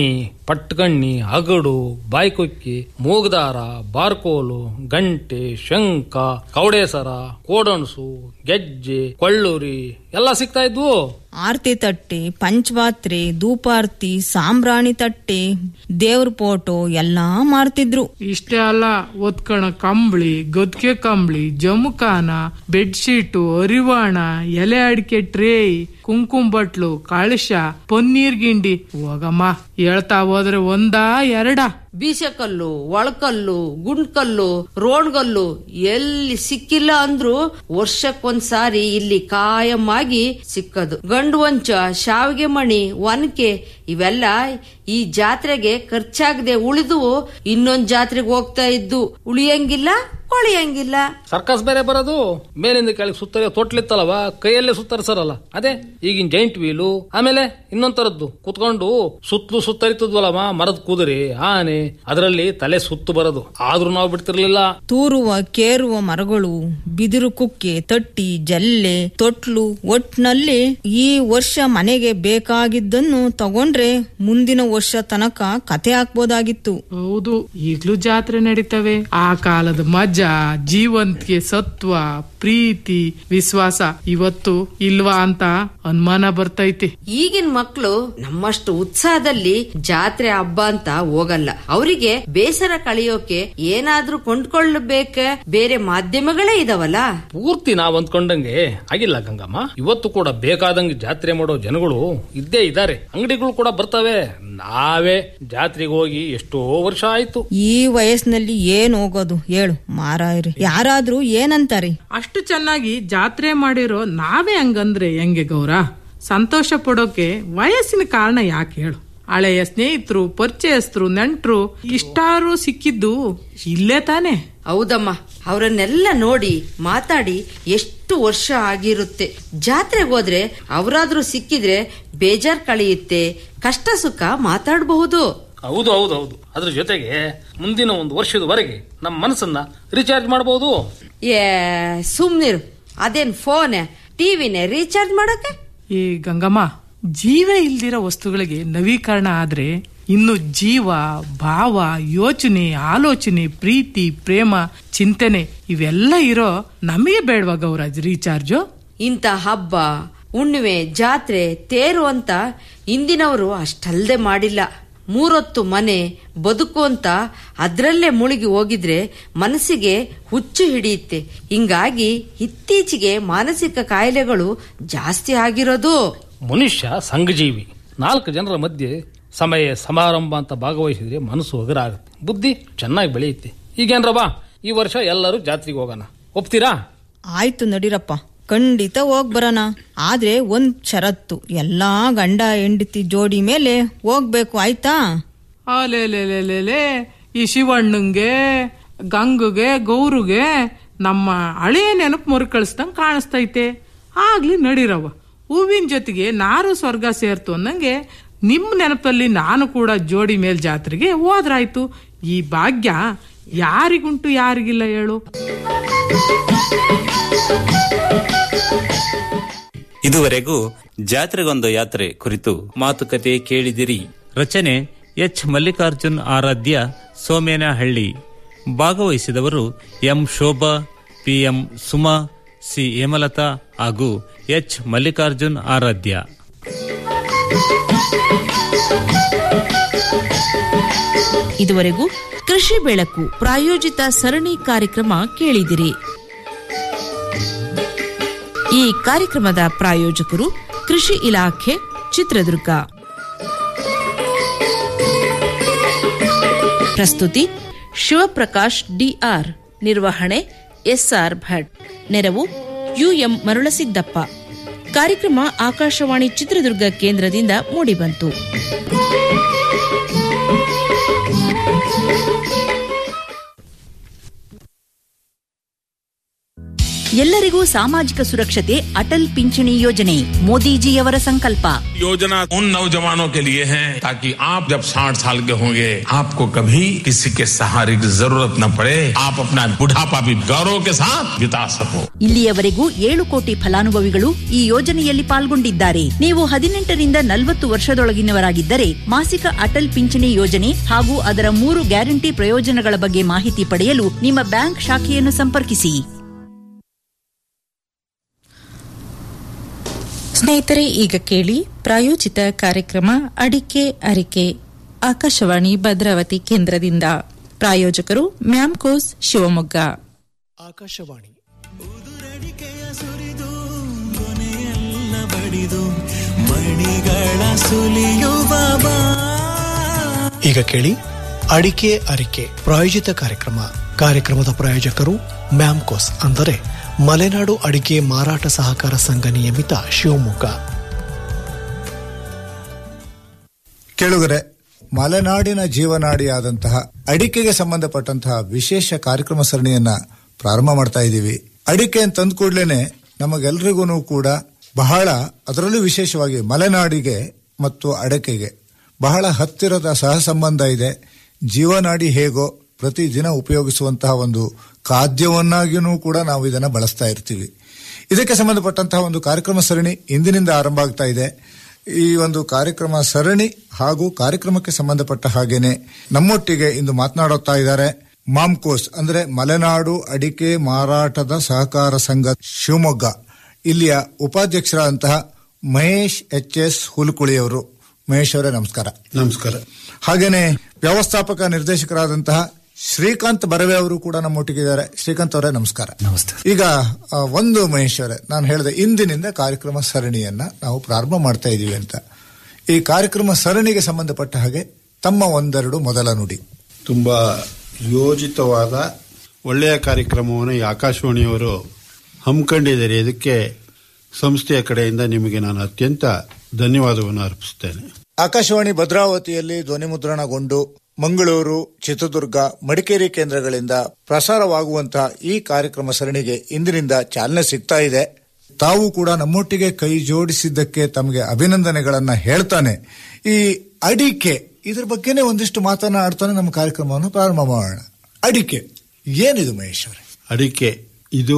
ಪಟ್ಕಣ್ಣಿ ಅಗಡು ಬಾಯ್ಕೊಕ್ಕಿ ಮೂಗದಾರ ಬಾರ್ಕೋಲು ಗಂಟೆ ಶಂಖ ಕವಡೇಸರ ಕೋಡಣಸು ಗೆಜ್ಜೆ ಕೊಳ್ಳೂರಿ ಎಲ್ಲ ಸಿಗ್ತಾ ಇದ್ವು ಆರ್ತಿ ತಟ್ಟೆ ಪಂಚಪಾತ್ರೆ ಧೂಪಾರ್ತಿ ಸಾಂಬ್ರಾಣಿ ತಟ್ಟೆ ದೇವ್ರ ಫೋಟೋ ಎಲ್ಲಾ ಮಾರ್ತಿದ್ರು ಇಷ್ಟೇ ಅಲ್ಲ ಒತ್ಕಣ ಕಂಬಳಿ ಗದ್ಗೆ ಕಂಬಳಿ ಜಮುಕಾನ ಬೆಡ್ಶೀಟು ಅರಿವಾಣ ಎಲೆ ಅಡಿಕೆ ಟ್ರೇ ಕುಂಕುಮ ಬಟ್ಲು ಕಳಶ ಪನ್ನೀರ್ ಗಿಂಡಿ ಹೋಗಮ್ಮ ಹೇಳ್ತಾ ಹೋದ್ರೆ ಒಂದಾ ಎರಡ ಬೀಸೆಕಲ್ಲು ಒಳಕಲ್ಲು ಗುಂಡ್ಕಲ್ಲು ರೋಣ್ಗಲ್ಲು ಎಲ್ಲಿ ಸಿಕ್ಕಿಲ್ಲ ಅಂದ್ರು ವರ್ಷಕ್ಕೊಂದ್ಸಾರಿ ಇಲ್ಲಿ ಕಾಯಮ್ಮಾಗಿ ಸಿಕ್ಕದು ಗಂಡು ವಂಚ ಶಾವಿಗೆ ಮಣಿ ಒನಕೆ ಇವೆಲ್ಲ ಈ ಜಾತ್ರೆಗೆ ಖರ್ಚಾಗದೆ ಉಳಿದು ಇನ್ನೊಂದ್ ಜಾತ್ರೆಗೆ ಹೋಗ್ತಾ ಇದ್ದು ಉಳಿಯಂಗಿಲ್ಲ ಕೊಳಿಯಂಗಿಲ್ಲ ಸರ್ಕಸ್ ಬೇರೆ ಬರೋದು ಮೇಲಿಂದ ಕೆಳಗೆ ಸುತ್ತರೆ ತೊಟ್ಲಿತ್ತಲ್ಲವ ಕೈಯಲ್ಲೇ ಸುತ್ತರಿಸರಲ್ಲ ಅದೇ ಈಗಿನ ಜೈಂಟ್ ವೀಲು ಆಮೇಲೆ ಇನ್ನೊಂದ್ ತರದ್ದು ಕುತ್ಕೊಂಡು ಸುತ್ತಲೂ ಸುತ್ತರಿತದ್ವಲ್ಲವ ಮರದ ಕುದುರೆ ಆನೆ ಅದರಲ್ಲಿ ತಲೆ ಸುತ್ತು ಬರೋದು ಆದ್ರೂ ನಾವು ಬಿಡ್ತಿರ್ಲಿಲ್ಲ ತೂರುವ ಕೇರುವ ಮರಗಳು ಬಿದಿರು ಕುಕ್ಕೆ ತಟ್ಟಿ ಜಲ್ಲೆ ತೊಟ್ಲು ಒಟ್ನಲ್ಲಿ ಈ ವರ್ಷ ಮನೆಗೆ ಬೇಕಾಗಿದ್ದನ್ನು ತಗೊಂಡ್ರೆ ಮುಂದಿನ ವರ್ಷ ತನಕ ಕತೆ ಹಾಕ್ಬೋದಾಗಿತ್ತು ಹೌದು ಈಗ್ಲೂ ಜಾತ್ರೆ ನಡೀತವೆ ಆ ಕಾಲದ ಮಜಾ ಜೀವಂತಿಕೆ ಸತ್ವ ಪ್ರೀತಿ ವಿಶ್ವಾಸ ಇವತ್ತು ಇಲ್ವಾ ಅಂತ ಅನುಮಾನ ಬರ್ತೈತೆ ಈಗಿನ ಮಕ್ಕಳು ನಮ್ಮಷ್ಟು ಉತ್ಸಾಹದಲ್ಲಿ ಜಾತ್ರೆ ಹಬ್ಬ ಅಂತ ಹೋಗಲ್ಲ ಅವರಿಗೆ ಬೇಸರ ಕಳೆಯೋಕೆ ಏನಾದ್ರೂ ಕೊಂಡ್ಕೊಳ್ಳಬೇಕ ಬೇರೆ ಮಾಧ್ಯಮಗಳೇ ಇದಾವಲ್ಲ ಪೂರ್ತಿ ನಾವ್ ಅಂದ್ಕೊಂಡಂಗೆ ಆಗಿಲ್ಲ ಗಂಗಮ್ಮ ಇವತ್ತು ಕೂಡ ಬೇಕಾದಂಗೆ ಜಾತ್ರೆ ಮಾಡೋ ಜನಗಳು ಇದ್ದೇ ಇದ್ದಾರೆ ಅಂಗಡಿಗಳು ಕೂಡ ಬರ್ತವೆ ನಾವೇ ಜಾತ್ರೆಗೆ ಹೋಗಿ ಎಷ್ಟೋ ವರ್ಷ ಆಯ್ತು ಈ ವಯಸ್ಸಿನಲ್ಲಿ ಏನ್ ಹೋಗೋದು ಹೇಳು ಮಾರಾಯ್ರಿ ಯಾರಾದ್ರೂ ಏನಂತಾರೆ ಅಷ್ಟು ಚೆನ್ನಾಗಿ ಜಾತ್ರೆ ಮಾಡಿರೋ ನಾವೇ ಹಂಗಂದ್ರೆ ಹೆಂಗೆ ಗೌರ ಸಂತೋಷ ಪಡೋಕೆ ವಯಸ್ಸಿನ ಕಾರಣ ಯಾಕೆ ಹೇಳು ಹಳೆಯ ಸ್ನೇಹಿತರು ಪರಿಚಯಸ್ಥರು ನೆಂಟ್ರು ಇಷ್ಟಾರು ಸಿಕ್ಕಿದ್ದು ಇಲ್ಲೇ ತಾನೆ ಹೌದಮ್ಮ ಅವರನ್ನೆಲ್ಲ ನೋಡಿ ಮಾತಾಡಿ ಎಷ್ಟು ವರ್ಷ ಆಗಿರುತ್ತೆ ಜಾತ್ರೆಗೆ ಹೋದ್ರೆ ಅವರಾದ್ರೂ ಸಿಕ್ಕಿದ್ರೆ ಬೇಜಾರ್ ಕಳೆಯುತ್ತೆ ಕಷ್ಟ ಸುಖ ಮಾತಾಡಬಹುದು ಹೌದು ಹೌದು ಹೌದು ಅದ್ರ ಜೊತೆಗೆ ಮುಂದಿನ ಒಂದು ವರ್ಷದವರೆಗೆ ನಮ್ಮ ಮನಸ್ಸನ್ನ ರೀಚಾರ್ಜ್ ಮಾಡಬಹುದು ಏ ಸುಮ್ನಿರು ಅದೇನ್ ಫೋನ್ ಟಿವಿನೇ ರೀಚಾರ್ಜ್ ಮಾಡಕ್ಕೆ ಈ ಗಂಗಮ್ಮ ಜೀವ ಇಲ್ದಿರೋ ವಸ್ತುಗಳಿಗೆ ನವೀಕರಣ ಆದ್ರೆ ಇನ್ನು ಜೀವ ಭಾವ ಯೋಚನೆ ಆಲೋಚನೆ ಪ್ರೀತಿ ಪ್ರೇಮ ಚಿಂತನೆ ಇವೆಲ್ಲ ಇರೋ ನಮಗೆ ಬೇಡವಾ ಗೌರಾಜ್ ರೀಚಾರ್ಜು ಇಂಥ ಹಬ್ಬ ಹುಣ್ಣಿಮೆ ಜಾತ್ರೆ ತೇರು ಅಂತ ಇಂದಿನವರು ಅಷ್ಟಲ್ದೆ ಮಾಡಿಲ್ಲ ಮೂರೊತ್ತು ಮನೆ ಬದುಕು ಅಂತ ಅದ್ರಲ್ಲೇ ಮುಳುಗಿ ಹೋಗಿದ್ರೆ ಮನಸ್ಸಿಗೆ ಹುಚ್ಚು ಹಿಡಿಯುತ್ತೆ ಹಿಂಗಾಗಿ ಇತ್ತೀಚೆಗೆ ಮಾನಸಿಕ ಕಾಯಿಲೆಗಳು ಜಾಸ್ತಿ ಆಗಿರೋದು ಮನುಷ್ಯ ಸಂಘಜೀವಿ ನಾಲ್ಕು ಜನರ ಮಧ್ಯೆ ಸಮಯ ಸಮಾರಂಭ ಅಂತ ಭಾಗವಹಿಸಿದ್ರೆ ಮನಸ್ಸು ಹಗರಾಗುತ್ತೆ ಬುದ್ಧಿ ಚೆನ್ನಾಗಿ ಬೆಳೆಯುತ್ತೆ ಈಗೇನ್ರ ಬಾ ಈ ವರ್ಷ ಎಲ್ಲರೂ ಜಾತ್ರೆಗೆ ಹೋಗೋಣ ಒಪ್ತೀರಾ ಆಯ್ತು ನಡೀರಪ್ಪ ಖಂಡಿತ ಹೋಗ್ ಬರೋಣ ಆದ್ರೆ ಒಂದ್ ಷರತ್ತು ಎಲ್ಲಾ ಗಂಡ ಹೆಂಡತಿ ಜೋಡಿ ಮೇಲೆ ಹೋಗ್ಬೇಕು ಆಯ್ತಾ ಅಲೆಲೆಲೆಲೆಲೆ ಈ ಶಿವಣ್ಣಂಗೆ ಗಂಗುಗೆ ಗೌರುಗೆ ನಮ್ಮ ಹಳೆಯ ನೆನಪು ಮರುಕಳಿಸ್ದಂಗ್ ಕಾಣಿಸ್ತೈತೆ ಆಗ್ಲಿ ನಡಿರವ ಹೂವಿನ ಜೊತೆಗೆ ನಾರು ಸ್ವರ್ಗ ಸೇರ್ತು ಅನ್ನಂಗೆ ನಿಮ್ ನೆನಪಲ್ಲಿ ನಾನು ಕೂಡ ಜೋಡಿ ಮೇಲ್ ಜಾತ್ರೆಗೆ ಹೋದ್ರಾಯ್ತು ಈ ಭಾಗ್ಯ ಯಾರಿಗುಂಟು ಯಾರಿಗಿಲ್ಲ ಹೇಳು ಇದುವರೆಗೂ ಜಾತ್ರೆಗೊಂದು ಯಾತ್ರೆ ಕುರಿತು ಮಾತುಕತೆ ಕೇಳಿದಿರಿ ರಚನೆ ಎಚ್ ಮಲ್ಲಿಕಾರ್ಜುನ್ ಆರಾಧ್ಯ ಸೋಮೇನಹಳ್ಳಿ ಭಾಗವಹಿಸಿದವರು M Shobha PM Suma C Hemalatha ಹಾಗೂ ಎಚ್ ಮಲ್ಲಿಕಾರ್ಜುನ್ ಆರಾಧ್ಯ ಇದುವರೆಗೂ ಕೃಷಿ ಬೆಳಕು ಪ್ರಾಯೋಜಿತ ಸರಣಿ ಕಾರ್ಯಕ್ರಮ ಕೇಳಿದಿರಿ ಈ ಕಾರ್ಯಕ್ರಮದ ಪ್ರಾಯೋಜಕರು ಕೃಷಿ ಇಲಾಖೆ ಚಿತ್ರದುರ್ಗ ಪ್ರಸ್ತುತಿ ಶಿವಪ್ರಕಾಶ್ ಡಿಆರ್ ನಿರ್ವಹಣೆ ಎಸ್ಆರ್ ಭಟ್ ನೆರವು ಯುಎಂ ಮರುಳಸಿದ್ದಪ್ಪ ಕಾರ್ಯಕ್ರಮ ಆಕಾಶವಾಣಿ ಚಿತ್ರದುರ್ಗ ಕೇಂದ್ರದಿಂದ ಮೂಡಿಬಂತು ಎಲ್ಲರಿಗೂ ಸಾಮಾಜಿಕ ಸುರಕ್ಷತೆ ಅಟಲ್ ಪಿಂಚಣಿ ಯೋಜನೆ ಮೋದಿಜಿಯವರ ಸಂಕಲ್ಪ योजना उन नौजवानों के लिए है ताकि आप जब 60 साल के होंगे आपको कभी किसी के सहारे की जरूरत न पड़े आप अपना बुढ़ापा भी गौरव के साथ बिता सको ಇಲ್ಲಿಯವರೆಗೂ ಏಳು ಕೋಟಿ ಫಲಾನುಭವಿಗಳು ಈ ಯೋಜನೆಯಲ್ಲಿ ಪಾಲ್ಗೊಂಡಿದ್ದಾರೆ ನೀವು ಹದಿನೆಂಟರಿಂದ ನಲವತ್ತು ವರ್ಷದೊಳಗಿನವರಾಗಿದ್ದರೆ ಮಾಸಿಕ ಅಟಲ್ ಪಿಂಚಣಿ ಯೋಜನೆ ಹಾಗೂ ಅದರ ಮೂರು ಗ್ಯಾರಂಟಿ ಪ್ರಯೋಜನಗಳ ಬಗ್ಗೆ ಮಾಹಿತಿ ಪಡೆಯಲು ನಿಮ್ಮ ಬ್ಯಾಂಕ್ ಶಾಖೆಯನ್ನು ಸಂಪರ್ಕಿಸಿ ಸ್ನೇಹಿತರೆ ಈಗ ಕೇಳಿ ಪ್ರಾಯೋಜಿತ ಕಾರ್ಯಕ್ರಮ ಅಡಿಕೆ ಅರಿಕೆ ಆಕಾಶವಾಣಿ ಭದ್ರಾವತಿ ಕೇಂದ್ರದಿಂದ ಪ್ರಾಯೋಜಕರು ಮ್ಯಾಮ್ಕೋಸ್ ಶಿವಮೊಗ್ಗ ಆಕಾಶವಾಣಿ ಸುರಿದು ಕೊನೆಯಲ್ಲ ಬಡಿದು ಮಣಿಗಳ ಸುಲಿಯುವ ಬಾ. ಈಗ ಕೇಳಿ ಅಡಿಕೆ ಅರಿಕೆ ಪ್ರಾಯೋಜಿತ ಕಾರ್ಯಕ್ರಮ ಕಾರ್ಯಕ್ರಮದ ಪ್ರಾಯೋಜಕರು ಮ್ಯಾಮ್ಕೋಸ್ ಅಂದರೆ ಮಲೆನಾಡು ಅಡಿಕೆ ಮಾರಾಟ ಸಹಕಾರ ಸಂಘ ನಿಯಮಿತ ಶಿವಮೊಗ್ಗ ಕೇಳುಗರೆ ಮಲೆನಾಡಿನ ಜೀವನಾಡಿಯಾದಂತಹ ಅಡಿಕೆಗೆ ಸಂಬಂಧಪಟ್ಟಂತಹ ವಿಶೇಷ ಕಾರ್ಯಕ್ರಮ ಸರಣಿಯನ್ನ ಪ್ರಾರಂಭ ಮಾಡ್ತಾ ಇದ್ದೀವಿ ಅಡಿಕೆ ಅಂತ ಅಂದ ಕೂಡ್ಲೇನೆ ನಮಗೆಲ್ರಿಗೂ ಕೂಡ ಬಹಳ ಅದರಲ್ಲೂ ವಿಶೇಷವಾಗಿ ಮಲೆನಾಡಿಗೆ ಮತ್ತು ಅಡಕೆಗೆ ಬಹಳ ಹತ್ತಿರದ ಸಹಸಂಬಂಧ ಇದೆ ಜೀವನಾಡಿ ಹೇಗೋ ಪ್ರತಿದಿನ ಉಪಯೋಗಿಸುವಂತಹ ಒಂದು ಖಾದ್ಯವನ್ನಾಗಿಯೂ ಕೂಡ ನಾವು ಇದನ್ನ ಬಳಸ್ತಾ ಇರ್ತೀವಿ ಇದಕ್ಕೆ ಸಂಬಂಧಪಟ್ಟಂತಹ ಒಂದು ಕಾರ್ಯಕ್ರಮ ಸರಣಿ ಇಂದಿನಿಂದ ಆರಂಭ ಆಗ್ತಾ ಇದೆ ಈ ಒಂದು ಕಾರ್ಯಕ್ರಮ ಸರಣಿ ಹಾಗೂ ಕಾರ್ಯಕ್ರಮಕ್ಕೆ ಸಂಬಂಧಪಟ್ಟ ಹಾಗೇನೆ ನಮ್ಮೊಟ್ಟಿಗೆ ಇಂದು ಮಾತನಾಡುತ್ತಾ ಇದ್ದಾರೆ ಮಾಮ್ಕೋಸ್ ಅಂದ್ರೆ ಮಲೆನಾಡು ಅಡಿಕೆ ಮಾರಾಟದ ಸಹಕಾರ ಸಂಘ ಶಿವಮೊಗ್ಗ ಇಲ್ಲಿಯ ಉಪಾಧ್ಯಕ್ಷರಾದಂತಹ ಮಹೇಶ್ ಎಚ್ ಎಸ್ ಹುಲ್ಕುಳಿಯವರು ಮಹೇಶ್ ಅವರೇ ನಮಸ್ಕಾರ ನಮಸ್ಕಾರ ಹಾಗೇನೆ ವ್ಯವಸ್ಥಾಪಕ ನಿರ್ದೇಶಕರಾದಂತಹ ಶ್ರೀಕಾಂತ್ ಬರವೆ ಅವರು ಕೂಡ ನಮ್ಮೊಟ್ಟಿಗಿದ್ದಾರೆ ಶ್ರೀಕಾಂತ್ ಅವರೇ ನಮಸ್ಕಾರ ನಮಸ್ತೆ ಈಗ ಆ, ಒಂದು ಮಹೇಶ್ ಅವರೇ ನಾನು ಹೇಳಿದೆ ಇಂದಿನಿಂದ ಕಾರ್ಯಕ್ರಮ ಸರಣಿಯನ್ನ ನಾವು ಪ್ರಾರಂಭ ಮಾಡ್ತಾ ಇದ್ದೀವಿ ಅಂತ ಈ ಕಾರ್ಯಕ್ರಮ ಸರಣಿಗೆ ಸಂಬಂಧಪಟ್ಟ ಹಾಗೆ ತಮ್ಮ ಒಂದೆರಡು ಮೊದಲ ನುಡಿ ತುಂಬಾ ಯೋಜಿತವಾದ ಒಳ್ಳೆಯ ಕಾರ್ಯಕ್ರಮವನ್ನು ಈ ಆಕಾಶವಾಣಿಯವರು ಹಮ್ಮಿಕೊಂಡಿದ್ದಾರೆ ಇದಕ್ಕೆ ಸಂಸ್ಥೆಯ ಕಡೆಯಿಂದ ನಿಮಗೆ ನಾನು ಅತ್ಯಂತ ಧನ್ಯವಾದವನ್ನು ಅರ್ಪಿಸುತ್ತೇನೆ ಆಕಾಶವಾಣಿ ಭದ್ರಾವತಿಯಲ್ಲಿ ಧ್ವನಿಮುದ್ರಣಗೊಂಡು ಮಂಗಳೂರು ಚಿತ್ರದುರ್ಗ ಮಡಿಕೇರಿ ಕೇಂದ್ರಗಳಿಂದ ಪ್ರಸಾರವಾಗುವಂತಹ ಈ ಕಾರ್ಯಕ್ರಮ ಸರಣಿಗೆ ಇಂದಿನಿಂದ ಚಾಲನೆ ಸಿಗ್ತಾ ಇದೆ ತಾವು ಕೂಡ ನಮ್ಮೊಟ್ಟಿಗೆ ಕೈ ಜೋಡಿಸಿದ್ದಕ್ಕೆ ತಮಗೆ ಅಭಿನಂದನೆಗಳನ್ನ ಹೇಳ್ತಾನೆ ಈ ಅಡಿಕೆ ಇದ್ರ ಬಗ್ಗೆನೇ ಒಂದಿಷ್ಟು ಮಾತನಾಡ್ತಾನೆ ನಮ್ಮ ಕಾರ್ಯಕ್ರಮವನ್ನು ಪ್ರಾರಂಭ ಮಾಡೋಣ ಅಡಿಕೆ ಏನಿದು ಮಹೇಶ್ ಅವರೇ ಅಡಿಕೆ ಇದು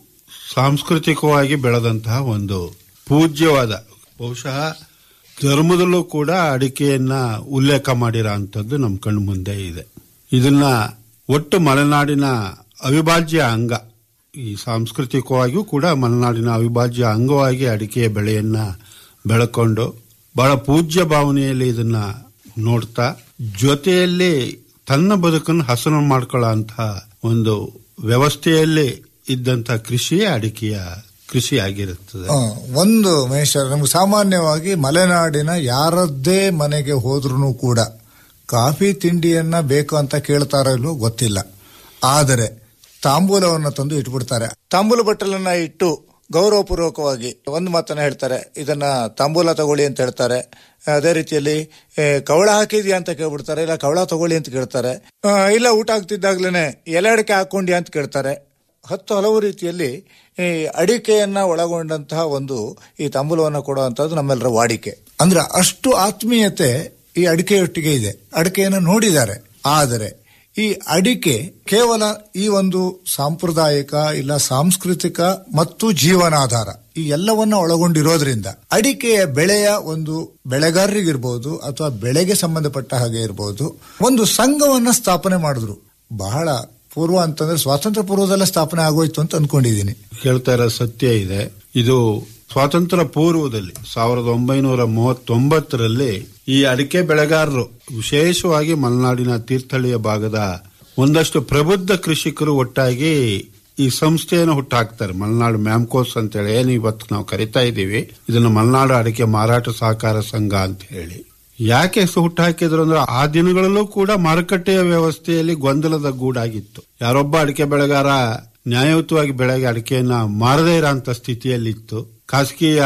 ಸಾಂಸ್ಕೃತಿಕವಾಗಿ ಬೆಳೆದಂತಹ ಒಂದು ಪೂಜ್ಯವಾದ ಬಹುಶಃ ಧರ್ಮದಲ್ಲೂ ಕೂಡ ಅಡಿಕೆಯನ್ನ ಉಲ್ಲೇಖ ಮಾಡಿರೋ ಅಂಥದ್ದು ನಮ್ಮ ಕಣ್ಣು ಮುಂದೆ ಇದೆ ಇದನ್ನ ಒಟ್ಟು ಮಲೆನಾಡಿನ ಅವಿಭಾಜ್ಯ ಅಂಗ ಈ ಸಾಂಸ್ಕೃತಿಕವಾಗಿಯೂ ಕೂಡ ಮಲೆನಾಡಿನ ಅವಿಭಾಜ್ಯ ಅಂಗವಾಗಿ ಅಡಿಕೆಯ ಬೆಳೆಯನ್ನ ಬೆಳಕೊಂಡು ಬಹಳ ಪೂಜ್ಯ ಭಾವನೆಯಲ್ಲಿ ಇದನ್ನ ನೋಡ್ತಾ ಜೊತೆಯಲ್ಲಿ ತನ್ನ ಬದುಕನ್ನು ಹಸನು ಮಾಡ್ಕೊಳ್ಳೋ ಒಂದು ವ್ಯವಸ್ಥೆಯಲ್ಲಿ ಇದ್ದಂತ ಕೃಷಿಯೇ ಅಡಿಕೆಯ ಕೃಷಿ ಆಗಿರುತ್ತದೆ ಆ, ಒಂದು ಮಹೇಶ್ ಅವರೇ, ನಮ್ಗೆ ಸಾಮಾನ್ಯವಾಗಿ ಮಲೆನಾಡಿನ ಯಾರದ್ದೇ ಮನೆಗೆ ಹೋದ್ರೂ ಕೂಡ ಕಾಫಿ ತಿಂಡಿಯನ್ನ ಬೇಕು ಅಂತ ಕೇಳ್ತಾರೋ ಇಲ್ವೋ ಗೊತ್ತಿಲ್ಲ ಆದರೆ ತಾಂಬೂಲವನ್ನು ತಂದು ಇಟ್ಬಿಡ್ತಾರೆ ತಾಂಬೂಲ ಬಟ್ಟಲನ್ನ ಇಟ್ಟು ಗೌರವಪೂರ್ವಕವಾಗಿ ಒಂದು ಮಾತನ್ನ ಹೇಳ್ತಾರೆ ಇದನ್ನ ತಾಂಬೂಲ ತಗೊಳ್ಳಿ ಅಂತ ಹೇಳ್ತಾರೆ ಅದೇ ರೀತಿಯಲ್ಲಿ ಏ, ಕವಳ ಹಾಕಿದ್ಯಾ ಅಂತ ಕೇಳ್ಬಿಡ್ತಾರೆ ಇಲ್ಲ ಕವಳ ತಗೊಳ್ಳಿ ಅಂತ ಕೇಳ್ತಾರೆ ಆ, ಇಲ್ಲ ಊಟ ಆಗ್ತಿದ್ದಾಗ್ಲೇನೆ ಎಲೆ ಅಡಿಕೆ ಹಾಕೊಂಡ್ಯಾ ಅಂತ ಕೇಳ್ತಾರೆ ಹತ್ತು ಹಲವು ರೀತಿಯಲ್ಲಿ ಈ ಅಡಿಕೆಯನ್ನ ಒಳಗೊಂಡಂತಹ ಒಂದು ಈ ತಾಂಬೂಲವನ್ನು ಕೊಡುವಂತದ್ದು ನಮ್ಮೆಲ್ಲರ ವಾಡಿಕೆ ಅಂದ್ರೆ ಅಷ್ಟು ಆತ್ಮೀಯತೆ ಈ ಅಡಿಕೆಯೊಟ್ಟಿಗೆ ಇದೆ ಅಡಿಕೆಯನ್ನು ನೋಡಿದ್ದಾರೆ ಆದರೆ ಈ ಅಡಿಕೆ ಕೇವಲ ಈ ಒಂದು ಸಾಂಪ್ರದಾಯಿಕ ಇಲ್ಲ ಸಾಂಸ್ಕೃತಿಕ ಮತ್ತು ಜೀವನಾಧಾರ ಈ ಎಲ್ಲವನ್ನ ಒಳಗೊಂಡಿರೋದ್ರಿಂದ ಅಡಿಕೆಯ ಬೆಳೆಯ ಒಂದು ಬೆಳೆಗಾರರಿಗಿರ್ಬೋದು ಅಥವಾ ಬೆಳೆಗೆ ಸಂಬಂಧಪಟ್ಟ ಹಾಗೆ ಇರಬಹುದು ಒಂದು ಸಂಘವನ್ನ ಸ್ಥಾಪನೆ ಮಾಡಿದ್ರು ಬಹಳ ಪೂರ್ವ ಅಂತಂದ್ರೆ ಸ್ವಾತಂತ್ರ್ಯ ಪೂರ್ವದಲ್ಲೇ ಸ್ಥಾಪನೆ ಆಗೋಯ್ತು ಅಂತ ಅನ್ಕೊಂಡಿದ್ದೀನಿ ಹೇಳ್ತಾ ಇರೋ ಸತ್ಯ ಇದೆ ಇದು ಸ್ವಾತಂತ್ರ್ಯ ಪೂರ್ವದಲ್ಲಿ ಸಾವಿರದ ಒಂಬೈನೂರ ಮೂವತ್ತೊಂಬತ್ತರಲ್ಲಿ ಈ ಅಡಿಕೆ ಬೆಳೆಗಾರರು ವಿಶೇಷವಾಗಿ ಮಲೆನಾಡಿನ ತೀರ್ಥಹಳ್ಳಿಯ ಭಾಗದ ಒಂದಷ್ಟು ಪ್ರಬುದ್ಧ ಕೃಷಿಕರು ಒಟ್ಟಾಗಿ ಈ ಸಂಸ್ಥೆಯನ್ನು ಹುಟ್ಟಾಕ್ತಾರೆ ಮಲೆನಾಡು ಮ್ಯಾಮ್ಕೋಸ್ ಅಂತೇಳಿ ಏನು ಇವತ್ತು ನಾವು ಕರಿತಾ ಇದ್ದೀವಿ ಇದನ್ನು ಮಲೆನಾಡು ಅಡಿಕೆ ಮಾರಾಟ ಸಹಕಾರ ಸಂಘ ಅಂತ ಹೇಳಿ ಯಾಕೆ ಹೆಸರು ಹುಟ್ಟಾಕಿದ್ರು ಅಂದ್ರೆ ಆ ದಿನಗಳಲ್ಲೂ ಕೂಡ ಮಾರುಕಟ್ಟೆಯ ವ್ಯವಸ್ಥೆಯಲ್ಲಿ ಗೊಂದಲದ ಗೂಡಾಗಿತ್ತು ಯಾರೊಬ್ಬ ಅಡಿಕೆ ಬೆಳೆಗಾರ ನ್ಯಾಯಯುತವಾಗಿ ಬೆಳೆಗೆ ಅಡಿಕೆಯನ್ನ ಮಾರದೇ ಇರೋಂತ ಸ್ಥಿತಿಯಲ್ಲಿತ್ತು ಖಾಸಗಿಯ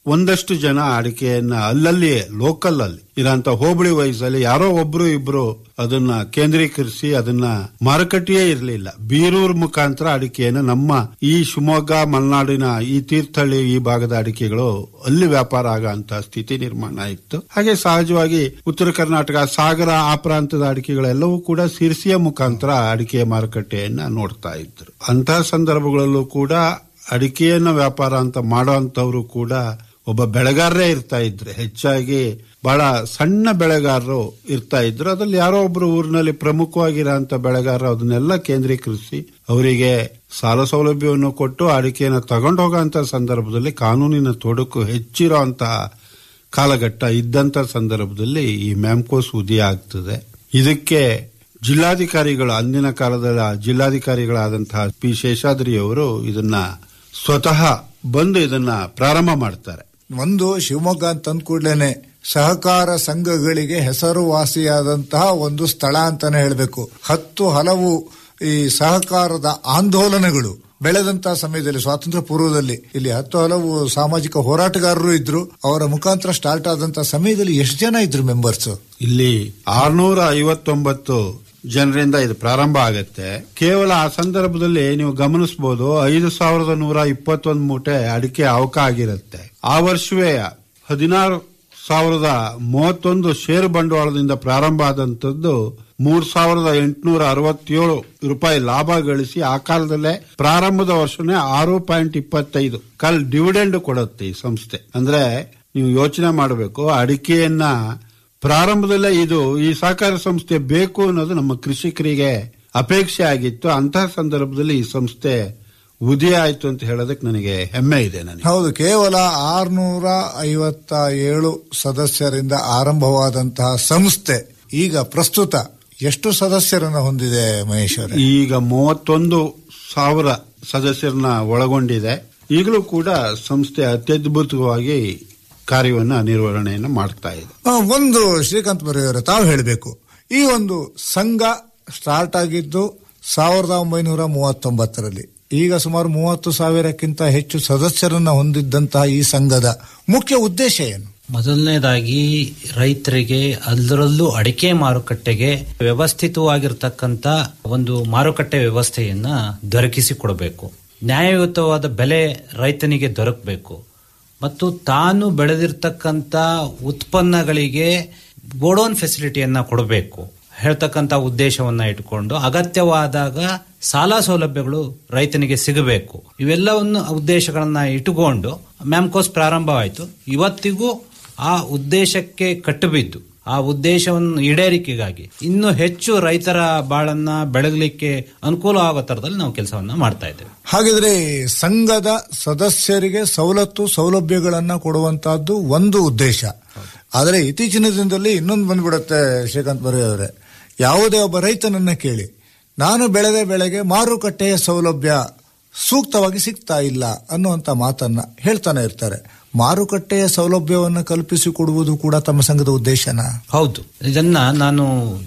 ಒಂದಷ್ಟು ಜನ ಅಡಿಕೆಯನ್ನ ಅಲ್ಲಲ್ಲಿಯೇ ಲೋಕಲ್ ಅಲ್ಲಿ ಇರೋಂತ ಹೋಬಳಿ ವಯಸ್ಸಲ್ಲಿ ಯಾರೋ ಒಬ್ರು ಇಬ್ರು ಅದನ್ನ ಕೇಂದ್ರೀಕರಿಸಿ ಅದನ್ನ ಮಾರುಕಟ್ಟೆಯೇ ಇರಲಿಲ್ಲ ಬೀರೂರ್ ಮುಖಾಂತರ ಅಡಿಕೆಯನ್ನು ನಮ್ಮ ಈ ಶಿವಮೊಗ್ಗ ಮಲೆನಾಡಿನ ಈ ತೀರ್ಥಹಳ್ಳಿ ಈ ಭಾಗದ ಅಡಿಕೆಗಳು ಅಲ್ಲಿ ವ್ಯಾಪಾರ ಆಗಂತ ಸ್ಥಿತಿ ನಿರ್ಮಾಣ ಇತ್ತು ಹಾಗೆ ಸಹಜವಾಗಿ ಉತ್ತರ ಕರ್ನಾಟಕ ಸಾಗರ ಆ ಪ್ರಾಂತದ ಅಡಿಕೆಗಳೆಲ್ಲವೂ ಕೂಡ ಸಿರ್ಸಿಯ ಮುಖಾಂತರ ಅಡಿಕೆಯ ಮಾರುಕಟ್ಟೆಯನ್ನ ನೋಡ್ತಾ ಇದ್ರು ಅಂತಹ ಸಂದರ್ಭಗಳಲ್ಲೂ ಕೂಡ ಅಡಿಕೆಯನ್ನ ವ್ಯಾಪಾರ ಅಂತ ಮಾಡೋಂಥವ್ರು ಕೂಡ ಒಬ್ಬ ಬೆಳೆಗಾರರೇ ಇರ್ತಾ ಇದ್ರೆ ಹೆಚ್ಚಾಗಿ ಬಹಳ ಸಣ್ಣ ಬೆಳೆಗಾರರು ಇರ್ತಾ ಇದ್ರು ಅದ್ರಲ್ಲಿ ಯಾರೋ ಒಬ್ರು ಊರಿನಲ್ಲಿ ಪ್ರಮುಖವಾಗಿರೋಂಥ ಬೆಳೆಗಾರರು ಅದನ್ನೆಲ್ಲ ಕೇಂದ್ರೀಕರಿಸಿ ಅವರಿಗೆ ಸಾಲ ಸೌಲಭ್ಯವನ್ನು ಕೊಟ್ಟು ಅಡಿಕೆಯನ್ನು ತಗೊಂಡು ಹೋಗೋಂಥ ಸಂದರ್ಭದಲ್ಲಿ ಕಾನೂನಿನ ತೊಡಕು ಹೆಚ್ಚಿರೋಂತಹ ಕಾಲಘಟ್ಟ ಇದ್ದಂತ ಸಂದರ್ಭದಲ್ಲಿ ಈ ಮ್ಯಾಮ್ಕೋಸ್ ಉದಯ ಆಗ್ತದೆ ಇದಕ್ಕೆ ಜಿಲ್ಲಾಧಿಕಾರಿಗಳು ಅಂದಿನ ಕಾಲದ ಜಿಲ್ಲಾಧಿಕಾರಿಗಳಾದಂತಹ ಪಿ ಶೇಷಾದ್ರಿ ಅವರು ಇದನ್ನ ಸ್ವತಃ ಬಂದು ಇದನ್ನ ಪ್ರಾರಂಭ ಮಾಡ್ತಾರೆ ಒಂದು ಶಿವಮೊಗ್ಗ ಅಂತ ಅಂದ್ಕೂಡ್ಲೇನೆ ಸಹಕಾರ ಸಂಘಗಳಿಗೆ ಹೆಸರುವಾಸಿಯಾದಂತಹ ಒಂದು ಸ್ಥಳ ಅಂತಾನೆ ಹೇಳಬೇಕು ಹತ್ತು ಹಲವು ಈ ಸಹಕಾರದ ಆಂದೋಲನಗಳು ಬೆಳೆದಂತಹ ಸಮಯದಲ್ಲಿ ಸ್ವಾತಂತ್ರ್ಯ ಪೂರ್ವದಲ್ಲಿ ಇಲ್ಲಿ ಹತ್ತು ಹಲವು ಸಾಮಾಜಿಕ ಹೋರಾಟಗಾರರು ಇದ್ರು ಅವರ ಮುಖಾಂತರ ಸ್ಟಾರ್ಟ್ ಆದಂತಹ ಸಮಯದಲ್ಲಿ ಎಷ್ಟು ಜನ ಇದ್ರು ಮೆಂಬರ್ಸ್ ಇಲ್ಲಿ ಆರ್ನೂರ ಐವತ್ತೊಂಬತ್ತು ಜನರಿಂದ ಇದು ಪ್ರಾರಂಭ ಆಗತ್ತೆ ಕೇವಲ ಆ ಸಂದರ್ಭದಲ್ಲಿ ನೀವು ಗಮನಿಸಬಹುದು ಐದು ಸಾವಿರದ ನೂರ ಇಪ್ಪತ್ತೊಂದು ಮೂಟೆ ಅಡಿಕೆ ಅವಕ ಆಗಿರುತ್ತೆ ಆ ವರ್ಷವೇ ಹದಿನಾರು ಸಾವಿರದ ಮೂವತ್ತೊಂದು ಷೇರು ಬಂಡವಾಳದಿಂದ ಪ್ರಾರಂಭ ಆದಂತದ್ದು ಮೂರ್ ಸಾವಿರದ ಎಂಟುನೂರ ಅರವತ್ತೇಳು ರೂಪಾಯಿ ಲಾಭ ಗಳಿಸಿ ಆ ಕಾಲದಲ್ಲೇ ಪ್ರಾರಂಭದ ವರ್ಷನೇ ಆರು ಪಾಯಿಂಟ್ ಇಪ್ಪತ್ತೈದು ಕಾಲ್ ಡಿವಿಡೆಂಡ್ ಕೊಡುತ್ತೆ ಈ ಸಂಸ್ಥೆ ಅಂದ್ರೆ ನೀವು ಯೋಚನೆ ಮಾಡಬೇಕು ಅಡಿಕೆಯನ್ನ ಪ್ರಾರಂಭದಲ್ಲೇ ಇದು ಈ ಸಹಕಾರ ಸಂಸ್ಥೆ ಬೇಕು ಅನ್ನೋದು ನಮ್ಮ ಕೃಷಿಕರಿಗೆ ಅಪೇಕ್ಷೆ ಆಗಿತ್ತು ಅಂತಹ ಸಂದರ್ಭದಲ್ಲಿ ಈ ಸಂಸ್ಥೆ ಉದಯ ಆಯ್ತು ಅಂತ ಹೇಳೋದಕ್ಕೆ ನನಗೆ ಹೆಮ್ಮೆ ಇದೆ ನನಗೆ ಹೌದು ಕೇವಲ ಆರ್ನೂರ ಐವತ್ತ ಏಳು ಸದಸ್ಯರಿಂದ ಆರಂಭವಾದಂತಹ ಸಂಸ್ಥೆ ಈಗ ಪ್ರಸ್ತುತ ಎಷ್ಟು ಸದಸ್ಯರನ್ನ ಹೊಂದಿದೆ ಮಹೇಶ್ ಅವರೇ ಈಗ ಮೂವತ್ತೊಂದು ಸಾವಿರ ಸದಸ್ಯರನ್ನ ಒಳಗೊಂಡಿದೆ ಈಗಲೂ ಕೂಡ ಸಂಸ್ಥೆ ಅತ್ಯದ್ಭುತವಾಗಿ ಕಾರ್ಯವನ್ನ ನಿರ್ವಹಣೆಯನ್ನು ಮಾಡ್ತಾ ಇದೆ ಆ, ಒಂದು ಶ್ರೀಕಾಂತ್ ಬರೆಯವರೇ ತಾವು ಹೇಳಬೇಕು ಈ ಒಂದು ಸಂಘ ಸ್ಟಾರ್ಟ್ ಆಗಿದ್ದು ಸಾವಿರದ ಒಂಬೈನೂರ ಮೂವತ್ತೊಂಬತ್ತರಲ್ಲಿ ಈಗ ಸುಮಾರು ಮೂವತ್ತು ಸಾವಿರಕ್ಕಿಂತ ಹೆಚ್ಚು ಸದಸ್ಯರನ್ನ ಹೊಂದಿದ್ದಂತಹ ಈ ಸಂಘದ ಮುಖ್ಯ ಉದ್ದೇಶ ಏನು ಮೊದಲನೇದಾಗಿ ರೈತರಿಗೆ ಅದರಲ್ಲೂ ಅಡಿಕೆ ಮಾರುಕಟ್ಟೆಗೆ ವ್ಯವಸ್ಥಿತವಾಗಿರ್ತಕ್ಕಂಥ ಒಂದು ಮಾರುಕಟ್ಟೆ ವ್ಯವಸ್ಥೆಯನ್ನ ದೊರಕಿಸಿಕೊಡಬೇಕು ನ್ಯಾಯಯುತವಾದ ಬೆಲೆ ರೈತನಿಗೆ ದೊರಕಬೇಕು ಮತ್ತು ತಾನು ಬೆಳೆದಿರ್ತಕ್ಕಂಥ ಉತ್ಪನ್ನಗಳಿಗೆ ಗೋಡೌನ್ ಫೆಸಿಲಿಟಿಯನ್ನ ಕೊಡಬೇಕು ಹೇಳ್ತಕ್ಕಂಥ ಉದ್ದೇಶವನ್ನ ಇಟ್ಕೊಂಡು ಅಗತ್ಯವಾದಾಗ ಸಾಲ ಸೌಲಭ್ಯಗಳು ರೈತನಿಗೆ ಸಿಗಬೇಕು ಇವೆಲ್ಲವನ್ನು ಉದ್ದೇಶಗಳನ್ನ ಇಟ್ಟುಕೊಂಡು ಮ್ಯಾಮ್ಕೋಸ್ ಪ್ರಾರಂಭವಾಯಿತು ಇವತ್ತಿಗೂ ಆ ಉದ್ದೇಶಕ್ಕೆ ಕಟ್ಟುಬಿದ್ದು ಆ ಉದ್ದೇಶವನ್ನು ಈಡೇರಿಕೆಗಾಗಿ ಇನ್ನೂ ಹೆಚ್ಚು ರೈತರ ಬಾಳನ್ನ ಬೆಳಗಲಿಕ್ಕೆ ಅನುಕೂಲ ಆಗೋ ತರದಲ್ಲಿ ನಾವು ಕೆಲಸವನ್ನ ಮಾಡ್ತಾ ಇದ್ದೇವೆ ಹಾಗಿದ್ರೆ ಸಂಘದ ಸದಸ್ಯರಿಗೆ ಸವಲತ್ತು ಸೌಲಭ್ಯಗಳನ್ನ ಕೊಡುವಂತಹದ್ದು ಒಂದು ಉದ್ದೇಶ ಆದರೆ ಇತ್ತೀಚಿನ ದಿನದಲ್ಲಿ ಇನ್ನೊಂದು ಬಂದ್ಬಿಡುತ್ತೆ ಶ್ರೀಕಾಂತ್ ಬರೆ ಅವರೇ ಯಾವುದೇ ಒಬ್ಬ ರೈತನನ್ನ ಕೇಳಿ ನಾನು ಬೆಳೆದ ಬೆಳೆಗೆ ಮಾರುಕಟ್ಟೆಯ ಸೌಲಭ್ಯ ಸೂಕ್ತವಾಗಿ ಸಿಗ್ತಾ ಇಲ್ಲ ಅನ್ನುವಂತ ಮಾತನ್ನ ಹೇಳ್ತಾನೆ ಇರ್ತಾರೆ ಮಾರುಕಟ್ಟೆಯ ಸೌಲಭ್ಯವನ್ನು ಕಲ್ಪಿಸಿಕೊಡುವುದು ಕೂಡ ತಮ್ಮ ಸಂಘದ ಉದ್ದೇಶನ ಹೌದು ಇದನ್ನ ನಾನು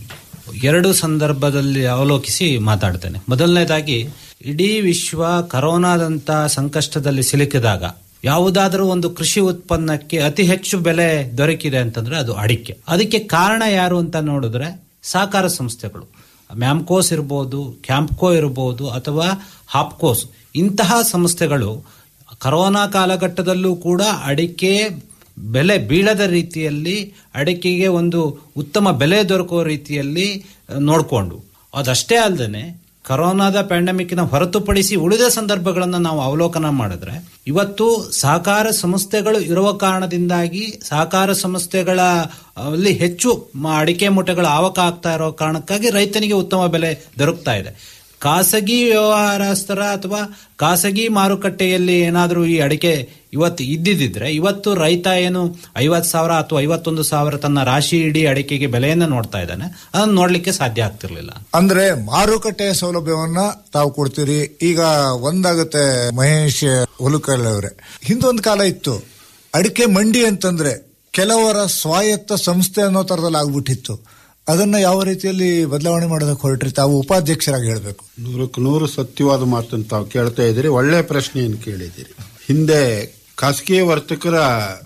ಎರಡು ಸಂದರ್ಭದಲ್ಲಿ ಅವಲೋಕಿಸಿ ಮಾತಾಡ್ತೇನೆ ಮೊದಲನೇದಾಗಿ ಇಡೀ ವಿಶ್ವ ಕರೋನಾದಂತ ಸಂಕಷ್ಟದಲ್ಲಿ ಸಿಲುಕಿದಾಗ ಯಾವುದಾದರೂ ಒಂದು ಕೃಷಿ ಉತ್ಪನ್ನಕ್ಕೆ ಅತಿ ಹೆಚ್ಚು ಬೆಲೆ ದೊರಕಿದೆ ಅಂತಂದ್ರೆ ಅದು ಅಡಿಕೆ ಅದಕ್ಕೆ ಕಾರಣ ಯಾರು ಅಂತ ನೋಡಿದ್ರೆ ಸಹಕಾರ ಸಂಸ್ಥೆಗಳು ಮ್ಯಾಮ್ಕೋಸ್ ಇರ್ಬೋದು ಕ್ಯಾಂಪ್ಕೋ ಇರ್ಬೋದು ಅಥವಾ ಹಾಪ್ಕೋಸ್ ಇಂತಹ ಸಂಸ್ಥೆಗಳು ಕರೋನಾ ಕಾಲಘಟ್ಟದಲ್ಲೂ ಕೂಡ ಅಡಿಕೆ ಬೆಲೆ ಬೀಳದ ರೀತಿಯಲ್ಲಿ ಅಡಿಕೆಗೆ ಒಂದು ಉತ್ತಮ ಬೆಲೆ ದೊರಕುವ ರೀತಿಯಲ್ಲಿ ನೋಡಿಕೊಂಡು ಅದಷ್ಟೇ ಅಲ್ಲದೆ ಕರೋನಾದ ಪ್ಯಾಂಡಮಿಕ್ನ ಹೊರತುಪಡಿಸಿ ಉಳಿದ ಸಂದರ್ಭಗಳನ್ನು ನಾವು ಅವಲೋಕನ ಮಾಡಿದ್ರೆ ಇವತ್ತು ಸಹಕಾರ ಸಂಸ್ಥೆಗಳು ಇರುವ ಕಾರಣದಿಂದಾಗಿ ಸಹಕಾರ ಸಂಸ್ಥೆಗಳ ಅಲ್ಲಿ ಹೆಚ್ಚು ಮ- ಅಡಿಕೆ ಮೂಟೆಗಳ ಆವಕ ಆಗ್ತಾ ಇರೋ ಕಾರಣಕ್ಕಾಗಿ ರೈತನಿಗೆ ಉತ್ತಮ ಬೆಲೆ ದೊರಕ್ತಾ ಇದೆ ಖಾಸಗಿ ವ್ಯವಹಾರಸ್ಥರ ಅಥವಾ ಖಾಸಗಿ ಮಾರುಕಟ್ಟೆಯಲ್ಲಿ ಏನಾದರೂ ಈ ಅಡಿಕೆ ಇವತ್ತು ಇದ್ದಿದ್ದಿದ್ರೆ ಇವತ್ತು ರೈತ ಏನು ಐವತ್ತು ಸಾವಿರ ಅಥವಾ ಐವತ್ತೊಂದು ಸಾವಿರ ತನ್ನ ರಾಶಿ ಇಡೀ ಅಡಿಕೆಗೆ ಬೆಲೆಯನ್ನು ನೋಡ್ತಾ ಇದ್ದಾನೆ ಅದನ್ನು ನೋಡ್ಲಿಕ್ಕೆ ಸಾಧ್ಯ ಆಗ್ತಿರ್ಲಿಲ್ಲ ಅಂದ್ರೆ ಮಾರುಕಟ್ಟೆಯ ಸೌಲಭ್ಯವನ್ನ ತಾವು ಕೊಡ್ತೀರಿ ಈಗ ಒಂದಾಗುತ್ತೆ ಮಹೇಶ್ ಹುಲಕಲ್ ಅವರೇ ಹಿಂದೊಂದು ಕಾಲ ಇತ್ತು ಅಡಿಕೆ ಮಂಡಿ ಅಂತಂದ್ರೆ ಕೆಲವರ ಸ್ವಾಯತ್ತ ಸಂಸ್ಥೆ ಅನ್ನೋ ತರದಲ್ಲಿ ಆಗ್ಬಿಟ್ಟಿತ್ತು ಅದನ್ನ ಯಾವ ರೀತಿಯಲ್ಲಿ ಬದಲಾವಣೆ ಮಾಡೋದಕ್ಕೆ ಹೊರಟ್ರಿ ತಾವು ಉಪಾಧ್ಯಕ್ಷರಾಗಿ ಹೇಳಬೇಕು ನೂರಕ್ಕೆ ನೂರು ಸತ್ಯವಾದ ಮಾತನ್ನು ತಾವು ಕೇಳ್ತಾ ಇದ್ದೀರಿ ಒಳ್ಳೆ ಪ್ರಶ್ನೆಯನ್ನು ಕೇಳಿದ್ದೀರಿ ಹಿಂದೆ ಖಾಸಗಿ ವರ್ತಕರ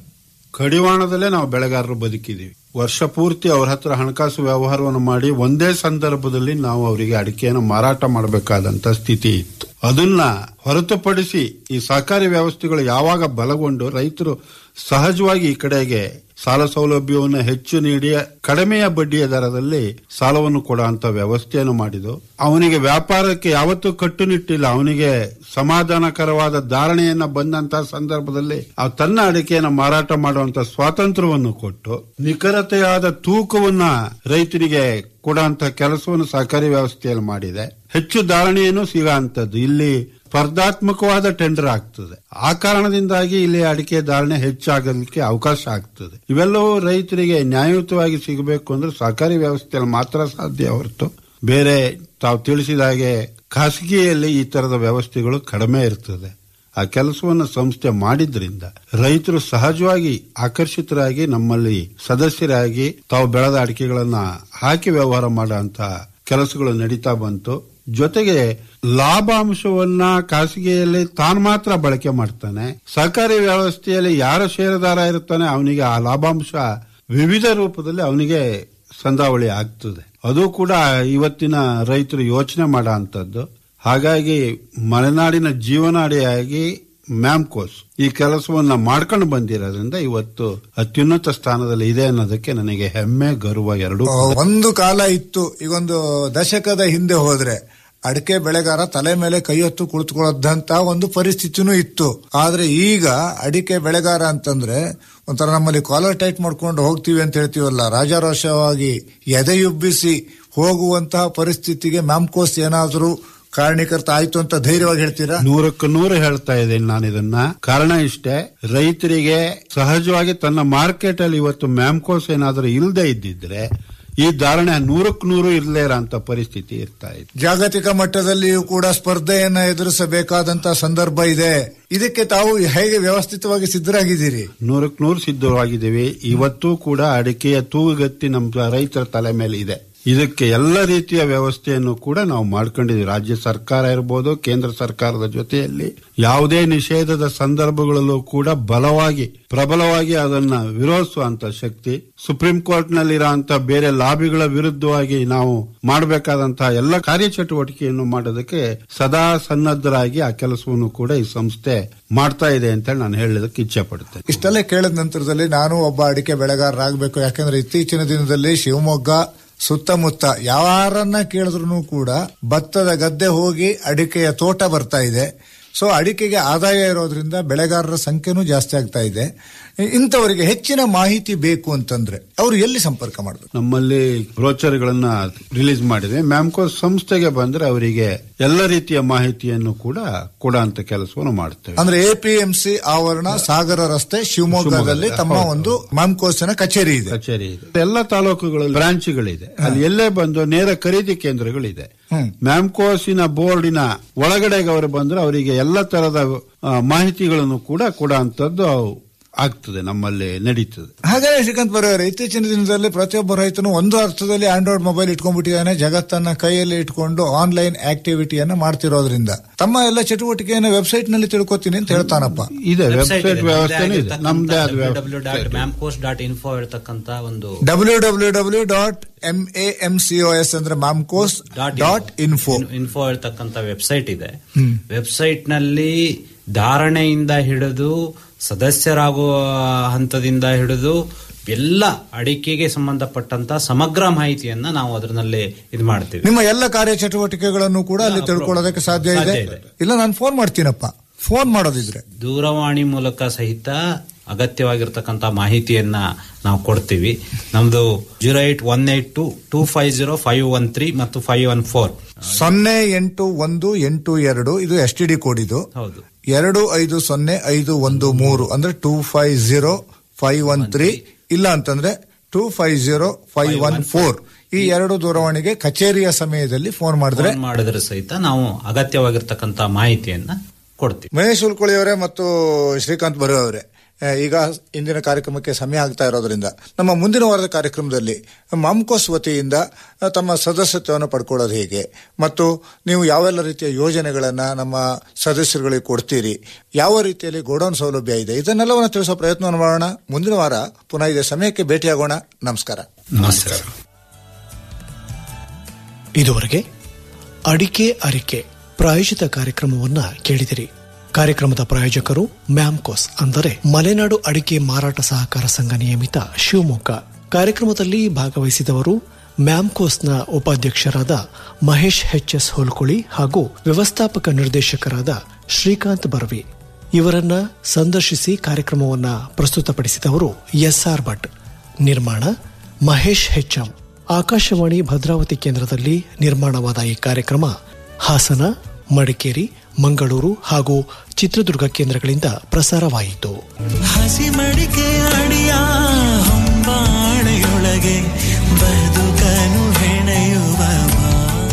ಕಡಿವಾಣದಲ್ಲೇ ನಾವು ಬೆಳೆಗಾರರು ಬದುಕಿದೀವಿ ವರ್ಷ ಪೂರ್ತಿ ಅವ್ರ ಹತ್ರ ಹಣಕಾಸು ವ್ಯವಹಾರವನ್ನು ಮಾಡಿ ಒಂದೇ ಸಂದರ್ಭದಲ್ಲಿ ನಾವು ಅವರಿಗೆ ಅಡಿಕೆಯನ್ನು ಮಾರಾಟ ಮಾಡಬೇಕಾದಂತ ಸ್ಥಿತಿ ಇತ್ತು ಅದನ್ನ ಹೊರತುಪಡಿಸಿ ಈ ಸಹಕಾರಿ ವ್ಯವಸ್ಥೆಗಳು ಯಾವಾಗ ಬಲಗೊಂಡು ರೈತರು ಸಹಜವಾಗಿ ಈ ಕಡೆಗೆ ಸಾಲ ಸೌಲಭ್ಯವನ್ನು ಹೆಚ್ಚು ನೀಡಿ ಕಡಿಮೆಯ ಬಡ್ಡಿಯ ದರದಲ್ಲಿ ಸಾಲವನ್ನು ಕೊಡುವಂತ ವ್ಯವಸ್ಥೆಯನ್ನು ಮಾಡಿದ್ದು ಅವನಿಗೆ ವ್ಯಾಪಾರಕ್ಕೆ ಯಾವತ್ತೂ ಕಟ್ಟುನಿಟ್ಟಿಲ್ಲ ಅವನಿಗೆ ಸಮಾಧಾನಕರವಾದ ಧಾರಣೆಯನ್ನ ಬಂದಂತಹ ಸಂದರ್ಭದಲ್ಲಿ ಅವ ತನ್ನ ಅಡಿಕೆಯನ್ನು ಮಾರಾಟ ಮಾಡುವಂತ ಸ್ವಾತಂತ್ರ್ಯವನ್ನು ಕೊಟ್ಟು ನಿಖರತೆಯಾದ ತೂಕವನ್ನ ರೈತರಿಗೆ ಕೊಡುವಂತ ಕೆಲಸವನ್ನು ಸಹಕಾರಿ ವ್ಯವಸ್ಥೆಯಲ್ಲಿ ಮಾಡಿದೆ ಹೆಚ್ಚು ಧಾರಣೆಯನ್ನು ಸಿಗುವಂತದ್ದು ಇಲ್ಲಿ ಸ್ಪರ್ಧಾತ್ಮಕವಾದ ಟೆಂಡರ್ ಆಗ್ತದೆ ಆ ಕಾರಣದಿಂದಾಗಿ ಇಲ್ಲಿ ಅಡಿಕೆ ಧಾರಣೆ ಹೆಚ್ಚಾಗಲಿಕ್ಕೆ ಅವಕಾಶ ಆಗ್ತದೆ ಇವೆಲ್ಲವೂ ರೈತರಿಗೆ ನ್ಯಾಯಯುತವಾಗಿ ಸಿಗಬೇಕು ಅಂದ್ರೆ ಸಹಕಾರಿ ವ್ಯವಸ್ಥೆಯಲ್ಲಿ ಮಾತ್ರ ಸಾಧ್ಯ ಹೊರತು ಬೇರೆ ತಾವು ತಿಳಿಸಿದ ಹಾಗೆ ಖಾಸಗಿಯಲ್ಲಿ ಈ ತರದ ವ್ಯವಸ್ಥೆಗಳು ಕಡಿಮೆ ಇರ್ತದೆ ಆ ಕೆಲಸವನ್ನು ಸಂಸ್ಥೆ ಮಾಡಿದ್ರಿಂದ ರೈತರು ಸಹಜವಾಗಿ ಆಕರ್ಷಿತರಾಗಿ ನಮ್ಮಲ್ಲಿ ಸದಸ್ಯರಾಗಿ ತಾವು ಬೆಳೆದ ಅಡಿಕೆಗಳನ್ನ ಹಾಕಿ ವ್ಯವಹಾರ ಮಾಡುವಂತ ಕೆಲಸಗಳು ನಡೀತಾ ಬಂತು ಜೊತೆಗೆ ಲಾಭಾಂಶವನ್ನ ಖಾಸಗಿಯಲ್ಲಿ ತಾನು ಮಾತ್ರ ಬಳಕೆ ಮಾಡ್ತಾನೆ ಸಹಕಾರಿ ವ್ಯವಸ್ಥೆಯಲ್ಲಿ ಯಾರ ಷೇರುದಾರ ಇರ್ತಾನೆ ಅವನಿಗೆ ಆ ಲಾಭಾಂಶ ವಿವಿಧ ರೂಪದಲ್ಲಿ ಅವನಿಗೆ ಸಂದಾವಳಿ ಆಗ್ತದೆ ಅದು ಕೂಡ ಇವತ್ತಿನ ರೈತರು ಯೋಚನೆ ಮಾಡೋ ಅಂತದ್ದು ಹಾಗಾಗಿ ಮಲೆನಾಡಿನ ಜೀವನಾಡಿಯಾಗಿ ಮ್ಯಾಮ್ಕೋಸ್ ಈ ಕೆಲಸವನ್ನ ಮಾಡ್ಕೊಂಡು ಬಂದಿರೋದ್ರಿಂದ ಇವತ್ತು ಅತ್ಯುನ್ನತ ಸ್ಥಾನದಲ್ಲಿ ಇದೆ ಅನ್ನೋದಕ್ಕೆ ನನಗೆ ಹೆಮ್ಮೆ ಗರ್ವ ಎರಡೂ ಕೂಡ. ಒಂದು ಕಾಲ ಇತ್ತು ಈಗೊಂದು ದಶಕದ ಹಿಂದೆ ಹೋದ್ರೆ ಅಡಿಕೆ ಬೆಳೆಗಾರ ತಲೆ ಮೇಲೆ ಕೈ ಹೊತ್ತು ಕುಳಿತುಕೊಳ್ಳದಂತ ಒಂದು ಪರಿಸ್ಥಿತಿನೂ ಇತ್ತು ಆದ್ರೆ ಈಗ ಅಡಿಕೆ ಬೆಳೆಗಾರ ಅಂತಂದ್ರೆ ಒಂಥರ ನಮ್ಮಲ್ಲಿ ಕಾಲರ್ ಟೈಟ್ ಮಾಡ್ಕೊಂಡು ಹೋಗ್ತೀವಿ ಅಂತ ಹೇಳ್ತೀವಲ್ಲ ರಾಜಾರೋಷವಾಗಿ ಎದೆಯುಬ್ಬಿಸಿ ಹೋಗುವಂತಹ ಪರಿಸ್ಥಿತಿಗೆ ಮ್ಯಾಮ್ಕೋಸ್ ಏನಾದರೂ ಕಾರಣೀಕರ್ತ ಆಯ್ತು ಅಂತ ಧೈರ್ಯವಾಗಿ ಹೇಳ್ತೀರಾ ನೂರಕ್ಕೆ ನೂರು ಹೇಳ್ತಾ ಇದ್ದೀನಿ ನಾನು ಇದನ್ನ ಕಾರಣ ಇಷ್ಟೇ ರೈತರಿಗೆ ಸಹಜವಾಗಿ ತನ್ನ ಮಾರ್ಕೆಟ್ ಅಲ್ಲಿ ಇವತ್ತು ಮ್ಯಾಮ್ಕೋಸ್ ಏನಾದರೂ ಇಲ್ಲದೆ ಇದ್ದಿದ್ರೆ ಈ ಧಾರಣೆ ನೂರಕ್ಕೆ ನೂರು ಇರಲೇ ಇರೋಂತ ಪರಿಸ್ಥಿತಿ ಇರ್ತಾ ಇದೆ ಜಾಗತಿಕ ಮಟ್ಟದಲ್ಲಿಯೂ ಕೂಡ ಸ್ಪರ್ಧೆಯನ್ನ ಎದುರಿಸಬೇಕಾದಂತ ಸಂದರ್ಭ ಇದೆ ಇದಕ್ಕೆ ತಾವು ಹೇಗೆ ವ್ಯವಸ್ಥಿತವಾಗಿ ಸಿದ್ಧರಾಗಿದ್ದೀರಿ ನೂರಕ್ಕೆ ನೂರು ಸಿದ್ಧವಾಗಿದ್ದೀವಿ ಇವತ್ತು ಕೂಡ ಅಡಿಕೆಯ ತೂಗುಗತ್ತಿ ನಮ್ಮ ರೈತರ ತಲೆ ಮೇಲೆ ಇದೆ ಇದಕ್ಕೆ ಎಲ್ಲ ರೀತಿಯ ವ್ಯವಸ್ಥೆಯನ್ನು ಕೂಡ ನಾವು ಮಾಡ್ಕೊಂಡಿದ್ದೀವಿ ರಾಜ್ಯ ಸರ್ಕಾರ ಇರಬಹುದು ಕೇಂದ್ರ ಸರ್ಕಾರದ ಜೊತೆಯಲ್ಲಿ ಯಾವುದೇ ನಿಷೇಧದ ಸಂದರ್ಭಗಳಲ್ಲೂ ಕೂಡ ಬಲವಾಗಿ ಪ್ರಬಲವಾಗಿ ಅದನ್ನ ವಿರೋಧಿಸುವಂತ ಶಕ್ತಿ ಸುಪ್ರೀಂ ಕೋರ್ಟ್ ನಲ್ಲಿರುವಂತಹ ಬೇರೆ ಲಾಬಿಗಳ ವಿರುದ್ಧವಾಗಿ ನಾವು ಮಾಡಬೇಕಾದಂತಹ ಎಲ್ಲ ಕಾರ್ಯಚಟುವಟಿಕೆಯನ್ನು ಮಾಡೋದಕ್ಕೆ ಸದಾ ಸನ್ನದ್ಧರಾಗಿ ಆ ಕೆಲಸವನ್ನು ಕೂಡ ಈ ಸಂಸ್ಥೆ ಮಾಡ್ತಾ ಇದೆ ಅಂತ ನಾನು ಹೇಳೋದಕ್ಕೆ ಇಚ್ಛೆ ಪಡುತ್ತೇನೆ ಇಷ್ಟೆಲ್ಲ ಕೇಳಿದ ನಂತರದಲ್ಲಿ ನಾನು ಒಬ್ಬ ಅಡಿಕೆ ಬೆಳೆಗಾರರಾಗಬೇಕು ಯಾಕಂದ್ರೆ ಇತ್ತೀಚಿನ ದಿನದಲ್ಲಿ ಶಿವಮೊಗ್ಗ ಸುತ್ತಮುತ್ತ ಯಾರನ್ನ ಕೇಳಿದ್ರು ಕೂಡ ಭತ್ತದ ಗದ್ದೆ ಹೋಗಿ ಅಡಿಕೆಯ ತೋಟ ಬರ್ತಾ ಇದೆ ಸೊ ಅಡಿಕೆಗೆ ಆದಾಯ ಇರೋದ್ರಿಂದ ಬೆಳೆಗಾರರ ಸಂಖ್ಯೆನೂ ಜಾಸ್ತಿ ಆಗ್ತಾ ಇದೆ ಇಂಥವರಿಗೆ ಹೆಚ್ಚಿನ ಮಾಹಿತಿ ಬೇಕು ಅಂತಂದ್ರೆ ಅವರು ಎಲ್ಲಿ ಸಂಪರ್ಕ ಮಾಡಬೇಕು ನಮ್ಮಲ್ಲಿ ಬ್ರೋಚರ್ಗಳನ್ನ ರಿಲೀಸ್ ಮಾಡಿದೆ ಮ್ಯಾಮ್ಕೋ ಸಂಸ್ಥೆಗೆ ಬಂದ್ರೆ ಅವರಿಗೆ ಎಲ್ಲ ರೀತಿಯ ಮಾಹಿತಿಯನ್ನು ಕೂಡ ಕೊಡುವಂತ ಕೆಲಸವನ್ನು ಮಾಡ್ತೇವೆ ಅಂದ್ರೆ ಎಪಿಎಂಸಿ ಆವರಣ ಸಾಗರ ರಸ್ತೆ ಶಿವಮೊಗ್ಗದಲ್ಲಿ ತಮ್ಮ ಹೌದು. ಒಂದು ಮಾಮ್ಕೋಸಿನ ಕಚೇರಿ ಇದೆ ಕಚೇರಿ ಇದೆ ಎಲ್ಲ ತಾಲೂಕುಗಳಲ್ಲಿ ಬ್ರಾಂಚ್ಗಳಿದೆ ಅಲ್ಲಿ ಎಲ್ಲೇ ಬಂದು ನೇರ ಖರೀದಿ ಕೇಂದ್ರಗಳಿದೆ ಹ್ಮ್. ಮ್ಯಾಮ್ಕೋಸಿನ ಬೋರ್ಡಿನ ಒಳಗಡೆಗೆ ಅವರು ಬಂದ್ರೆ ಅವರಿಗೆ ಎಲ್ಲ ತರದ ಆ, ಮಾಹಿತಿಗಳನ್ನು ಕೂಡ ಕೊಡುವಂತದ್ದು ಆಗ್ತದೆ ನಮ್ಮಲ್ಲಿ ನಡೀತದೆ ಹಾಗಾದ್ರೆ ಶ್ರೀಕಾಂತ್ ಬರೋರೆ ಇತ್ತೀಚಿನ ದಿನದಲ್ಲಿ ಪ್ರತಿಯೊಬ್ಬ ರೈತನು ಒಂದು ಅರ್ಥದಲ್ಲಿ ಆಂಡ್ರಾಯ್ಡ್ ಮೊಬೈಲ್ ಇಟ್ಕೊಂಡ್ಬಿಟ್ಟಿದ್ದಾನೆ ಜಗತ್ತನ್ನ ಕೈಯಲ್ಲಿ ಇಟ್ಕೊಂಡು ಆನ್ಲೈನ್ ಆಕ್ಟಿವಿಟಿಯನ್ನ ಮಾಡ್ತಿರೋದ್ರಿಂದ ತಮ್ಮ ಎಲ್ಲ ಚಟುವಟಿಕೆಯನ್ನು ವೆಬ್ಸೈಟ್ ನಲ್ಲಿ ತಿಳ್ಕೊತೀನಿ ಅಂತ ಹೇಳ್ತಾನಪ್ಪ ಇದೆ ವೆಬ್ಸೈಟ್ ವ್ಯವಸ್ಥೆನೂ ಇದೆ ನಮ್ದೇ ಆದ W dot Mamcos dot info ಇರತಕ್ಕಂತ ಒಂದು W W W dot M A M C O S ಅಂದ್ರೆ ಮ್ಯಾಮ್ಕೋಸ್ ಡಾಟ್ ಇನ್ಫೋ ಇನ್ಫೋ ಇರತಕ್ಕಂತ ವೆಬ್ಸೈಟ್ ಇದೆ ವೆಬ್ಸೈಟ್ ನಲ್ಲಿ ಧಾರಣೆಯಿಂದ ಹಿಡಿದು ಸದಸ್ಯರಾಗುವ ಹಂತದಿಂದ ಹಿಡಿದು ಎಲ್ಲ ಅಡಿಕೆಗೆ ಸಂಬಂಧಪಟ್ಟಂತ ಸಮಗ್ರ ಮಾಹಿತಿಯನ್ನ ನಾವು ಅದರಲ್ಲಿ ಇದು ಮಾಡ್ತೀವಿ ನಿಮ್ಮ ಎಲ್ಲ ಕಾರ್ಯ ಚಟುವಟಿಕೆಗಳನ್ನು ಕೂಡ ಅಲ್ಲಿ ತಿಳ್ಕೊಳ್ಳೋದಕ್ಕೆ ಸಾಧ್ಯ ಇದೆ ಸಾಧ್ಯ ಇದೆ. ಇಲ್ಲ ನಾನು ಫೋನ್ ಮಾಡ್ತೀನಪ್ಪ ಫೋನ್ ಮಾಡೋದಿದ್ರೆ ದೂರವಾಣಿ ಮೂಲಕ ಸಹಿತ ಅಗತ್ಯವಾಗಿರ್ತಕ್ಕಂಥ ಮಾಹಿತಿಯನ್ನ ನಾವು ಕೊಡ್ತೀವಿ ನಮ್ದು zero eight one eight two two five zero five one three ಮತ್ತು ಫೈವ್ ಒನ್ ಫೋರ್ ಸೊನ್ನೆ ಎಂಟು ಒಂದು ಎಂಟು ಎರಡು ಇದು ಎಸ್ ಟಿ ಡಿ ಕೋಡ್ ಇದು ಹೌದು ಎರಡು ಐದು ಸೊನ್ನೆ ಐದು ಒಂದು ಮೂರು ಅಂದ್ರೆ two five zero five one three ಇಲ್ಲ ಅಂತಂದ್ರೆ two five zero five one four ಈ ಎರಡು ದೂರವಾಣಿಗೆ ಕಚೇರಿಯ ಸಮಯದಲ್ಲಿ ಫೋನ್ ಮಾಡಿದ್ರೆ ಫೋನ್ ಮಾಡಿದ್ರೆ ಸಹಿತ ನಾವು ಅಗತ್ಯವಾಗಿರ್ತಕ್ಕಂಥ ಮಾಹಿತಿಯನ್ನ ಕೊಡ್ತೀವಿ ಮಹೇಶ್ ಉಲ್ಕುಳಿ ಅವರೇ ಮತ್ತು ಶ್ರೀಕಾಂತ್ ಬರು ಅವರೇ ಆ, ಈಗ ಇಂದಿನ ಕಾರ್ಯಕ್ರಮಕ್ಕೆ ಸಮಯ ಆಗ್ತಾ ಇರೋದ್ರಿಂದ ನಮ್ಮ ಮುಂದಿನ ವಾರದ ಕಾರ್ಯಕ್ರಮದಲ್ಲಿ ಮಾಮ್ಕೋಸ್ ವತಿಯಿಂದ ಆ, ತಮ್ಮ ಸದಸ್ಯತ್ವವನ್ನು ಪಡ್ಕೊಳ್ಳೋದು ಹೇಗೆ ಮತ್ತು ನೀವು ಯಾವೆಲ್ಲ ರೀತಿಯ ಯೋಜನೆಗಳನ್ನ ನಮ್ಮ ಸದಸ್ಯರುಗಳಿಗೆ ಕೊಡ್ತೀರಿ ಯಾವ ರೀತಿಯಲ್ಲಿ ಗೋಡೌನ್ ಸೌಲಭ್ಯ ಇದೆ ಇದನ್ನೆಲ್ಲವನ್ನು ತಿಳಿಸೋ ಪ್ರಯತ್ನವನ್ನು ಮಾಡೋಣ ಮುಂದಿನ ವಾರ ಪುನಃ ಇದೇ ಸಮಯಕ್ಕೆ ಭೇಟಿಯಾಗೋಣ ನಮಸ್ಕಾರ ನಮಸ್ಕಾರ ಇದುವರೆಗೆ ಅಡಿಕೆ ಅರಿಕೆ ಪ್ರಾಯೋಜಿತ ಕಾರ್ಯಕ್ರಮವನ್ನ ಕೇಳಿದಿರಿ ಕಾರ್ಯಕ್ರಮದ ಪ್ರಾಯೋಜಕರು ಮ್ಯಾಮ್ಕೋಸ್ ಅಂದರೆ ಮಲೆನಾಡು ಅಡಿಕೆ ಮಾರಾಟ ಸಹಕಾರ ಸಂಘ ನಿಯಮಿತ ಶಿವಮೊಗ್ಗ ಕಾರ್ಯಕ್ರಮದಲ್ಲಿ ಭಾಗವಹಿಸಿದವರು ಮ್ಯಾಮ್ಕೋಸ್ನ ಉಪಾಧ್ಯಕ್ಷರಾದ ಮಹೇಶ್ ಎಚ್ ಎಸ್ ಹೋಲ್ಕುಳಿ ಹಾಗೂ ವ್ಯವಸ್ಥಾಪಕ ನಿರ್ದೇಶಕರಾದ ಶ್ರೀಕಾಂತ್ ಬರ್ವಿ ಇವರನ್ನ ಸಂದರ್ಶಿಸಿ ಕಾರ್ಯಕ್ರಮವನ್ನ ಪ್ರಸ್ತುತಪಡಿಸಿದವರು ಎಸ್ಆರ್ ಭಟ್ ನಿರ್ಮಾಣ ಮಹೇಶ್ ಹೆಚ್ಎಂ ಆಕಾಶವಾಣಿ ಭದ್ರಾವತಿ ಕೇಂದ್ರದಲ್ಲಿ ನಿರ್ಮಾಣವಾದ ಈ ಕಾರ್ಯಕ್ರಮ ಹಾಸನ ಮಡಿಕೇರಿ ಮಂಗಳೂರು ಹಾಗೂ ಚಿತ್ರದುರ್ಗ ಕೇಂದ್ರಗಳಿಂದ ಪ್ರಸಾರವಾಯಿತು ಹಸಿ ಮಡಿಕೆ ಅಡಿಯ ಹೊಂಬಾಳೆಯೊಳಗೆ ಬದುಕನು ಹೆಣೆಯುವ ಬಾ.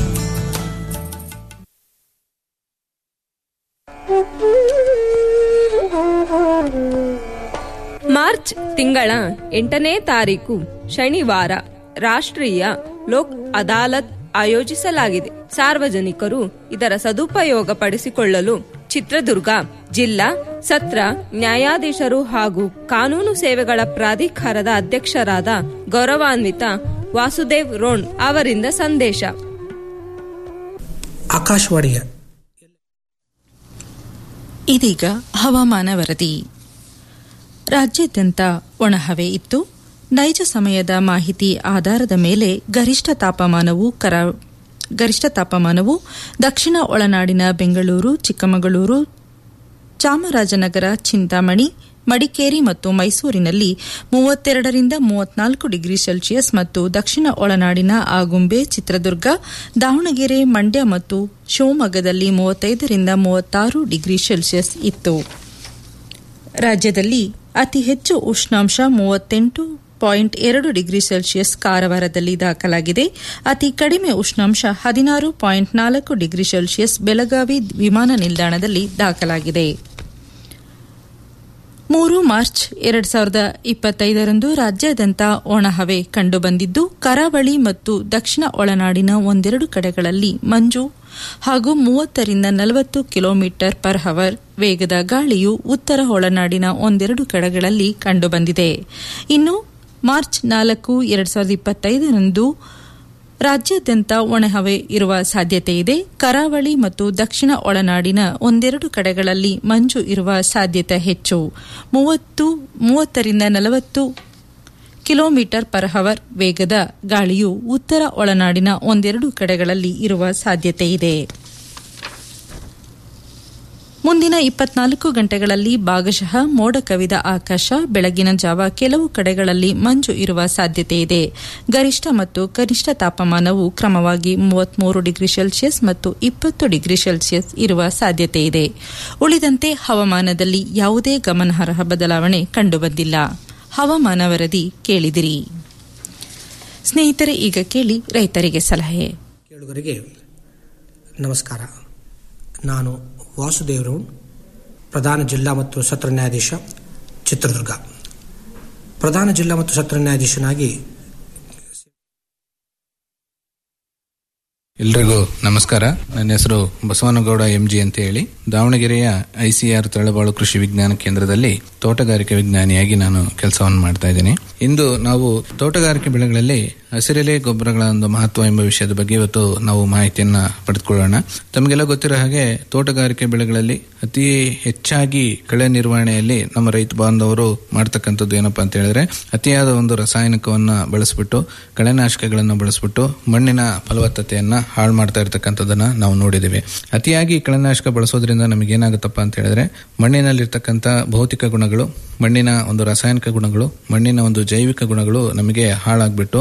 ಮಾರ್ಚ್ ತಿಂಗಳ ಎಂಟನೇ ತಾರೀಕು ಶನಿವಾರ ರಾಷ್ಟ್ರೀಯ ಲೋಕ್ ಅದಾಲತ್ ಆಯೋಜಿಸಲಾಗಿದೆ ಸಾರ್ವಜನಿಕರು ಇದರ ಸದುಪಯೋಗ ಪಡಿಸಿಕೊಳ್ಳಲು ಚಿತ್ರದುರ್ಗ ಜಿಲ್ಲಾ ಸತ್ರ ನ್ಯಾಯಾಧೀಶರು ಹಾಗೂ ಕಾನೂನು ಸೇವೆಗಳ ಪ್ರಾಧಿಕಾರದ ಅಧ್ಯಕ್ಷರಾದ ಗೌರವಾನ್ವಿತ ವಾಸುದೇವ್ ರೋಣ್ ಅವರಿಂದ ಸಂದೇಶ ಆಕಾಶವಾಣಿಯ ಇದೀಗ ಹವಾಮಾನ ವರದಿ ರಾಜ್ಯಾದ್ಯಂತ ಒಣಹವೆ ಇತ್ತು ನೈಜ ಸಮಯದ ಮಾಹಿತಿ ಆಧಾರದ ಮೇಲೆ ಗರಿಷ್ಠ ತಾಪಮಾನವು ಕರ ಗರಿಷ್ಠ ತಾಪಮಾನವು ದಕ್ಷಿಣ ಒಳನಾಡಿನ ಬೆಂಗಳೂರು ಚಿಕ್ಕಮಗಳೂರು ಚಾಮರಾಜನಗರ ಚಿಂತಾಮಣಿ ಮಡಿಕೇರಿ ಮತ್ತು ಮೈಸೂರಿನಲ್ಲಿ ಮೂವತ್ತೆರಡರಿಂದ ಮೂವತ್ನಾಲ್ಕು ಡಿಗ್ರಿ ಸೆಲ್ಸಿಯಸ್ ಮತ್ತು ದಕ್ಷಿಣ ಒಳನಾಡಿನ ಆಗುಂಬೆ ಚಿತ್ರದುರ್ಗ ದಾವಣಗೆರೆ ಮಂಡ್ಯ ಮತ್ತು ಶಿವಮೊಗ್ಗದಲ್ಲಿ ಮೂವತ್ತೈದರಿಂದ ಮೂವತ್ತಾರು ಡಿಗ್ರಿ ಸೆಲ್ಸಿಯಸ್ ಇತ್ತು ರಾಜ್ಯದಲ್ಲಿ ಅತಿ ಹೆಚ್ಚು ಉಷ್ಣಾಂಶ ಮೂವತ್ತೆಂಟು ಪಾಯಿಂಟ್ ಎರಡು ಡಿಗ್ರಿ ಸೆಲ್ಸಿಯಸ್ ಕಾರವಾರದಲ್ಲಿ ದಾಖಲಾಗಿದೆ ಅತಿ ಕಡಿಮೆ ಉಷ್ಣಾಂಶ ಹದಿನಾರು ಪಾಯಿಂಟ್ ನಾಲ್ಕು ಡಿಗ್ರಿ ಸೆಲ್ಸಿಯಸ್ ಬೆಳಗಾವಿ ವಿಮಾನ ನಿಲ್ದಾಣದಲ್ಲಿ ದಾಖಲಾಗಿದೆ ಮೂರು ಮಾರ್ಚ್ ಎರಡ್ ಸಾವಿರದ ಇಪ್ಪತ್ತೈದರಂದು ರಾಜ್ಯಾದ್ಯಂತ ಒಣಹವೆ ಕಂಡುಬಂದಿದ್ದು ಕರಾವಳಿ ಮತ್ತು ದಕ್ಷಿಣ ಒಳನಾಡಿನ ಒಂದೆರಡು ಕಡೆಗಳಲ್ಲಿ ಮಂಜು ಹಾಗೂ ಮೂವತ್ತರಿಂದ ನಲವತ್ತು ಕಿಲೋಮೀಟರ್ ಪರ್ ಹವರ್ ವೇಗದ ಗಾಳಿಯು ಉತ್ತರ ಒಳನಾಡಿನ ಒಂದೆರಡು ಕಡೆಗಳಲ್ಲಿ ಕಂಡುಬಂದಿದೆ ಇನ್ನು ಮಾರ್ಚ್ ನಾಲ್ಕು ಎರಡ್ ಸಾವಿರದ ಇಪ್ಪತ್ತೈದರಂದು ರಾಜ್ಯಾದ್ಯಂತ ಒಣಹವೆ ಇರುವ ಸಾಧ್ಯತೆ ಇದೆ ಕರಾವಳಿ ಮತ್ತು ದಕ್ಷಿಣ ಒಳನಾಡಿನ ಒಂದೆರಡು ಕಡೆಗಳಲ್ಲಿ ಮಂಜು ಇರುವ ಸಾಧ್ಯತೆ ಹೆಚ್ಚು ಮೂವತ್ತು ಮೂವತ್ತರಿಂದ ನಲವತ್ತು ಕಿಲೋಮೀಟರ್ ಪರ್ ಹವರ್ ವೇಗದ ಗಾಳಿಯು ಉತ್ತರ ಒಳನಾಡಿನ ಒಂದೆರಡು ಕಡೆಗಳಲ್ಲಿ ಇರುವ ಸಾಧ್ಯತೆ ಇದೆ ಮುಂದಿನ ಇಪ್ಪತ್ನಾಲ್ಕು ಗಂಟೆಗಳಲ್ಲಿ ಭಾಗಶಃ ಮೋಡ ಕವಿದ ಆಕಾಶ ಬೆಳಗಿನ ಜಾವ ಕೆಲವು ಕಡೆಗಳಲ್ಲಿ ಮಂಜು ಇರುವ ಸಾಧ್ಯತೆ ಇದೆ ಗರಿಷ್ಠ ಮತ್ತು ಕನಿಷ್ಠ ತಾಪಮಾನವು ಕ್ರಮವಾಗಿ ಮೂವತ್ಮೂರು ಡಿಗ್ರಿ ಸೆಲ್ಸಿಯಸ್ ಮತ್ತು ಇಪ್ಪತ್ತು ಡಿಗ್ರಿ ಸೆಲ್ಸಿಯಸ್ ಇರುವ ಸಾಧ್ಯತೆ ಇದೆ ಉಳಿದಂತೆ ಹವಾಮಾನದಲ್ಲಿ ಯಾವುದೇ ಗಮನಾರ್ಹ ಬದಲಾವಣೆ ಕಂಡುಬಂದಿಲ್ಲ ಹವಾಮಾನ ವರದಿ ಕೇಳಿದಿರಿ ಸ್ನೇಹಿತರೆ ಈಗ ಕೇಳಿ ರೈತರಿಗೆ ಸಲಹೆ ಕೇಳುಗರಿಗೆ ನಮಸ್ಕಾರ ನಾನು ವಾಸುದೇವ್ ಪ್ರಧಾನ ಜಿಲ್ಲಾ ಮತ್ತು ಸತ್ರ ನ್ಯಾಯಾಧೀಶ ಚಿತ್ರದುರ್ಗ ಪ್ರಧಾನ ಜಿಲ್ಲಾ ಮತ್ತು ಸತ್ರ ನ್ಯಾಯಾಧೀಶನಾಗಿ ಎಲ್ರಿಗೂ ನಮಸ್ಕಾರ ನನ್ನ ಹೆಸರು ಬಸವನಗೌಡ ಎಂಜಿ ಅಂತ ಹೇಳಿ ದಾವಣಗೆರೆಯ ಐಸಿಆರ್ ತಳಬಾಳು ಕೃಷಿ ವಿಜ್ಞಾನ ಕೇಂದ್ರದಲ್ಲಿ ತೋಟಗಾರಿಕೆ ವಿಜ್ಞಾನಿಯಾಗಿ ನಾನು ಕೆಲಸವನ್ನು ಮಾಡ್ತಾ ಇದ್ದೀನಿ ಇಂದು ನಾವು ತೋಟಗಾರಿಕೆ ಬೆಳೆಗಳಲ್ಲಿ ಹಸಿರೆಲೆ ಗೊಬ್ಬರಗಳ ಒಂದು ಮಹತ್ವ ಎಂಬ ವಿಷಯದ ಬಗ್ಗೆ ಇವತ್ತು ನಾವು ಮಾಹಿತಿಯನ್ನ ಪಡೆದುಕೊಳ್ಳೋಣ ತಮಗೆಲ್ಲ ಗೊತ್ತಿರೋ ಹಾಗೆ ತೋಟಗಾರಿಕೆ ಬೆಳೆಗಳಲ್ಲಿ ಅತಿ ಹೆಚ್ಚಾಗಿ ಕಳೆ ನಿರ್ವಹಣೆಯಲ್ಲಿ ನಮ್ಮ ರೈತ ಬಾಂಧವರು ಮಾಡ್ತಕ್ಕಂಥದ್ದು ಏನಪ್ಪಾ ಅಂತ ಹೇಳಿದ್ರೆ ಅತಿಯಾದ ಒಂದು ರಾಸಾಯನಿಕವನ್ನ ಬಳಸ್ಬಿಟ್ಟು ಕಳೆನಾಶಕಗಳನ್ನ ಬಳಸ್ಬಿಟ್ಟು ಮಣ್ಣಿನ ಫಲವತ್ತತೆಯನ್ನ ಹಾಳು ಮಾಡ್ತಾ ಇರತಕ್ಕಂಥದ್ದನ್ನ ನಾವು ನೋಡಿದ್ದೀವಿ ಅತಿಯಾಗಿ ಕಳೆನಾಶಕ ಬಳಸೋದ್ರಿಂದ ನಮಗೆ ಏನಾಗುತ್ತಪ್ಪ ಅಂತ ಹೇಳಿದ್ರೆ ಮಣ್ಣಿನಲ್ಲಿರ್ತಕ್ಕಂಥ ಭೌತಿಕ ಗುಣಗಳು ಮಣ್ಣಿನ ಒಂದು ರಾಸಾಯನಿಕ ಗುಣಗಳು ಮಣ್ಣಿನ ಒಂದು ಜೈವಿಕ ಗುಣಗಳು ನಮಗೆ ಹಾಳಾಗ್ಬಿಟ್ಟು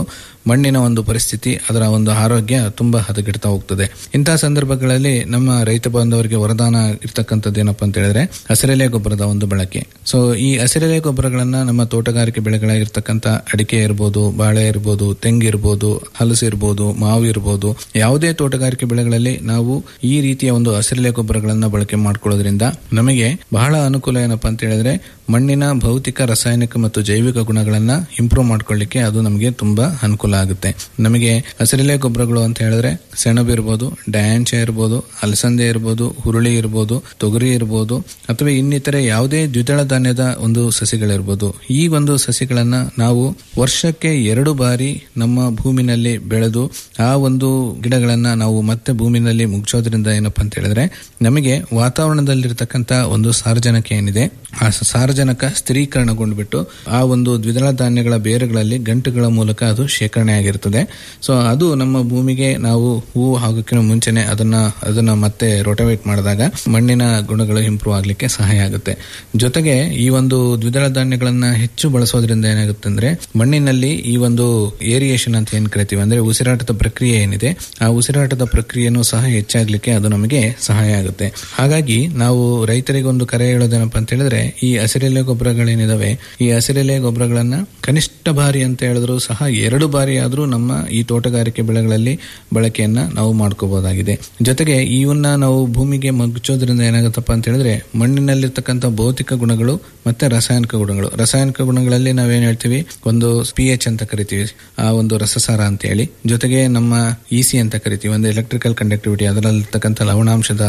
ಮಣ್ಣಿನ ಒಂದು ಪರಿಸ್ಥಿತಿ ಅದರ ಒಂದು ಆರೋಗ್ಯ ತುಂಬಾ ಹದಗೆಡ್ತಾ ಹೋಗ್ತದೆ ಇಂತಹ ಸಂದರ್ಭಗಳಲ್ಲಿ ನಮ್ಮ ರೈತ ಬಾಂಧವರಿಗೆ ವರದಾನ ಇರ್ತಕ್ಕಂಥದ್ದು ಏನಪ್ಪಾ ಅಂತ ಹೇಳಿದ್ರೆ ಹಸಿರೆಲೆ ಗೊಬ್ಬರದ ಒಂದು ಬಳಕೆ ಸೊ ಈ ಹಸಿರೆಲೆ ಗೊಬ್ಬರಗಳನ್ನ ನಮ್ಮ ತೋಟಗಾರಿಕೆ ಬೆಳೆಗಳಾಗಿರ್ತಕ್ಕಂಥ ಅಡಿಕೆ ಇರ್ಬೋದು ಬಾಳೆ ಇರ್ಬೋದು ತೆಂಗಿರ್ಬೋದು ಹಲಸು ಇರ್ಬೋದು ಮಾವು ಇರ್ಬೋದು ಯಾವುದೇ ತೋಟಗಾರಿಕೆ ಬೆಳೆಗಳಲ್ಲಿ ನಾವು ಈ ರೀತಿಯ ಒಂದು ಹಸಿರೆಲೆ ಗೊಬ್ಬರಗಳನ್ನ ಬಳಕೆ ಮಾಡ್ಕೊಳ್ಳೋದ್ರಿಂದ ನಮಗೆ ಬಹಳ ಅನುಕೂಲ ಏನಪ್ಪಾ ಅಂತ ಹೇಳಿದ್ರೆ ಮಣ್ಣಿನ ಭೌತಿಕ ರಾಸಾಯನಿಕ ಮತ್ತು ಜೈವಿಕ ಗುಣಗಳನ್ನ ಇಂಪ್ರೂವ್ ಮಾಡ್ಕೊಳ್ಳಿಕ್ಕೆ ಅದು ನಮಗೆ ತುಂಬಾ ಅನುಕೂಲ ಆಗುತ್ತೆ ನಮಗೆ ಹಸಿರೆಲೆ ಗೊಬ್ಬರಗಳು ಅಂತ ಹೇಳಿದ್ರೆ ಸೆಣಬು ಇರ್ಬೋದು ಡ್ಯಾಂಚ ಇರ್ಬೋದು ಅಲಸಂದೆ ಇರ್ಬೋದು ಹುರುಳಿ ಇರ್ಬೋದು ತೊಗರಿ ಇರ್ಬೋದು ಅಥವಾ ಇನ್ನಿತರೆ ಯಾವುದೇ ದ್ವಿದಳ ಧಾನ್ಯದ ಒಂದು ಸಸಿಗಳಿರ್ಬೋದು ಈ ಒಂದು ಸಸಿಗಳನ್ನ ನಾವು ವರ್ಷಕ್ಕೆ ಎರಡು ಬಾರಿ ನಮ್ಮ ಭೂಮಿನಲ್ಲಿ ಬೆಳೆದು ಆ ಒಂದು ಗಿಡಗಳನ್ನ ನಾವು ಮತ್ತೆ ಭೂಮಿನಲ್ಲಿ ಮುಗಿಸೋದ್ರಿಂದ ಏನಪ್ಪಾ ಅಂತ ಹೇಳಿದ್ರೆ ನಮಗೆ ವಾತಾವರಣದಲ್ಲಿರ್ತಕ್ಕಂಥ ಒಂದು ಸಾರ್ವಜನಿಕ ಏನಿದೆ ಆ ಸಾರಜನಕ ಸ್ಥಿರೀಕರಣಗೊಂಡ್ಬಿಟ್ಟು ಆ ಒಂದು ದ್ವಿದಳ ಧಾನ್ಯಗಳ ಬೇರುಗಳಲ್ಲಿ ಗಂಟುಗಳ ಮೂಲಕ ಅದು ಶೇಖರಣೆ ಆಗಿರ್ತದೆ ಸೊ ಅದು ನಮ್ಮ ಭೂಮಿಗೆ ನಾವು ಹೂವು ಆಗೋಕ್ಕಿಂತ ಮುಂಚೆನೆ ಅದನ್ನ ಅದನ್ನ ಮತ್ತೆ ರೋಟವೇಟ್ ಮಾಡಿದಾಗ ಮಣ್ಣಿನ ಗುಣಗಳು ಇಂಪ್ರೂವ್ ಆಗ್ಲಿಕ್ಕೆ ಸಹಾಯ ಆಗುತ್ತೆ ಜೊತೆಗೆ ಈ ಒಂದು ದ್ವಿದಳ ಧಾನ್ಯಗಳನ್ನ ಹೆಚ್ಚು ಬಳಸೋದ್ರಿಂದ ಏನಾಗುತ್ತೆ ಅಂದ್ರೆ ಮಣ್ಣಿನಲ್ಲಿ ಈ ಒಂದು ಏರಿಯೇಷನ್ ಅಂತ ಏನ್ ಕರಿತೀವಿ ಅಂದ್ರೆ ಉಸಿರಾಟದ ಪ್ರಕ್ರಿಯೆ ಏನಿದೆ ಆ ಉಸಿರಾಟದ ಪ್ರಕ್ರಿಯೆನೂ ಸಹ ಹೆಚ್ಚಾಗ್ಲಿಕ್ಕೆ ಅದು ನಮಗೆ ಸಹಾಯ ಆಗುತ್ತೆ ಹಾಗಾಗಿ ನಾವು ರೈತರಿಗೆ ಒಂದು ಕರೆ ಹೇಳೋದೇನಪ್ಪ ಅಂತ ಹೇಳಿದ್ರೆ ಈ ಹಸಿರೆಲೆ ಗೊಬ್ಬರಗಳೇನಿದಾವೆ ಈ ಹಸಿರೆಲೆ ಗೊಬ್ಬರಗಳನ್ನ ಕನಿಷ್ಠ ಬಾರಿ ಅಂತ ಹೇಳಿದ್ರು ಸಹ ಎರಡು ಬಾರಿ ಆದ್ರೂ ನಮ್ಮ ಈ ತೋಟಗಾರಿಕೆ ಬೆಳೆಗಳಲ್ಲಿ ಬಳಕೆಯನ್ನ ನಾವು ಮಾಡ್ಕೋಬಹುದಾಗಿದೆ ಜೊತೆಗೆ ಇವನ್ನ ನಾವು ಭೂಮಿಗೆ ಮಗ್ಚೋದ್ರಿಂದ ಏನಾಗುತ್ತಪ್ಪ ಅಂತ ಹೇಳಿದ್ರೆ ಮಣ್ಣಿನಲ್ಲಿರ್ತಕ್ಕಂಥ ಭೌತಿಕ ಗುಣಗಳು ಮತ್ತೆ ರಾಸಾಯನಿಕ ಗುಣಗಳು ರಾಸಾಯನಿಕ ಗುಣಗಳಲ್ಲಿ ನಾವೇನ್ ಹೇಳ್ತೀವಿ ಒಂದು ಪಿ ಎಚ್ ಅಂತ ಕರಿತೀವಿ ಆ ಒಂದು ರಸಸಾರ ಅಂತ ಹೇಳಿ ಜೊತೆಗೆ ನಮ್ಮ ಇ ಸಿ ಅಂತ ಕರಿತೀವಿ ಒಂದು ಎಲೆಕ್ಟ್ರಿಕಲ್ ಕಂಡಕ್ಟಿವಿಟಿ ಅದರಲ್ಲಿರ್ತಕ್ಕಂಥ ಲವಣಾಂಶದ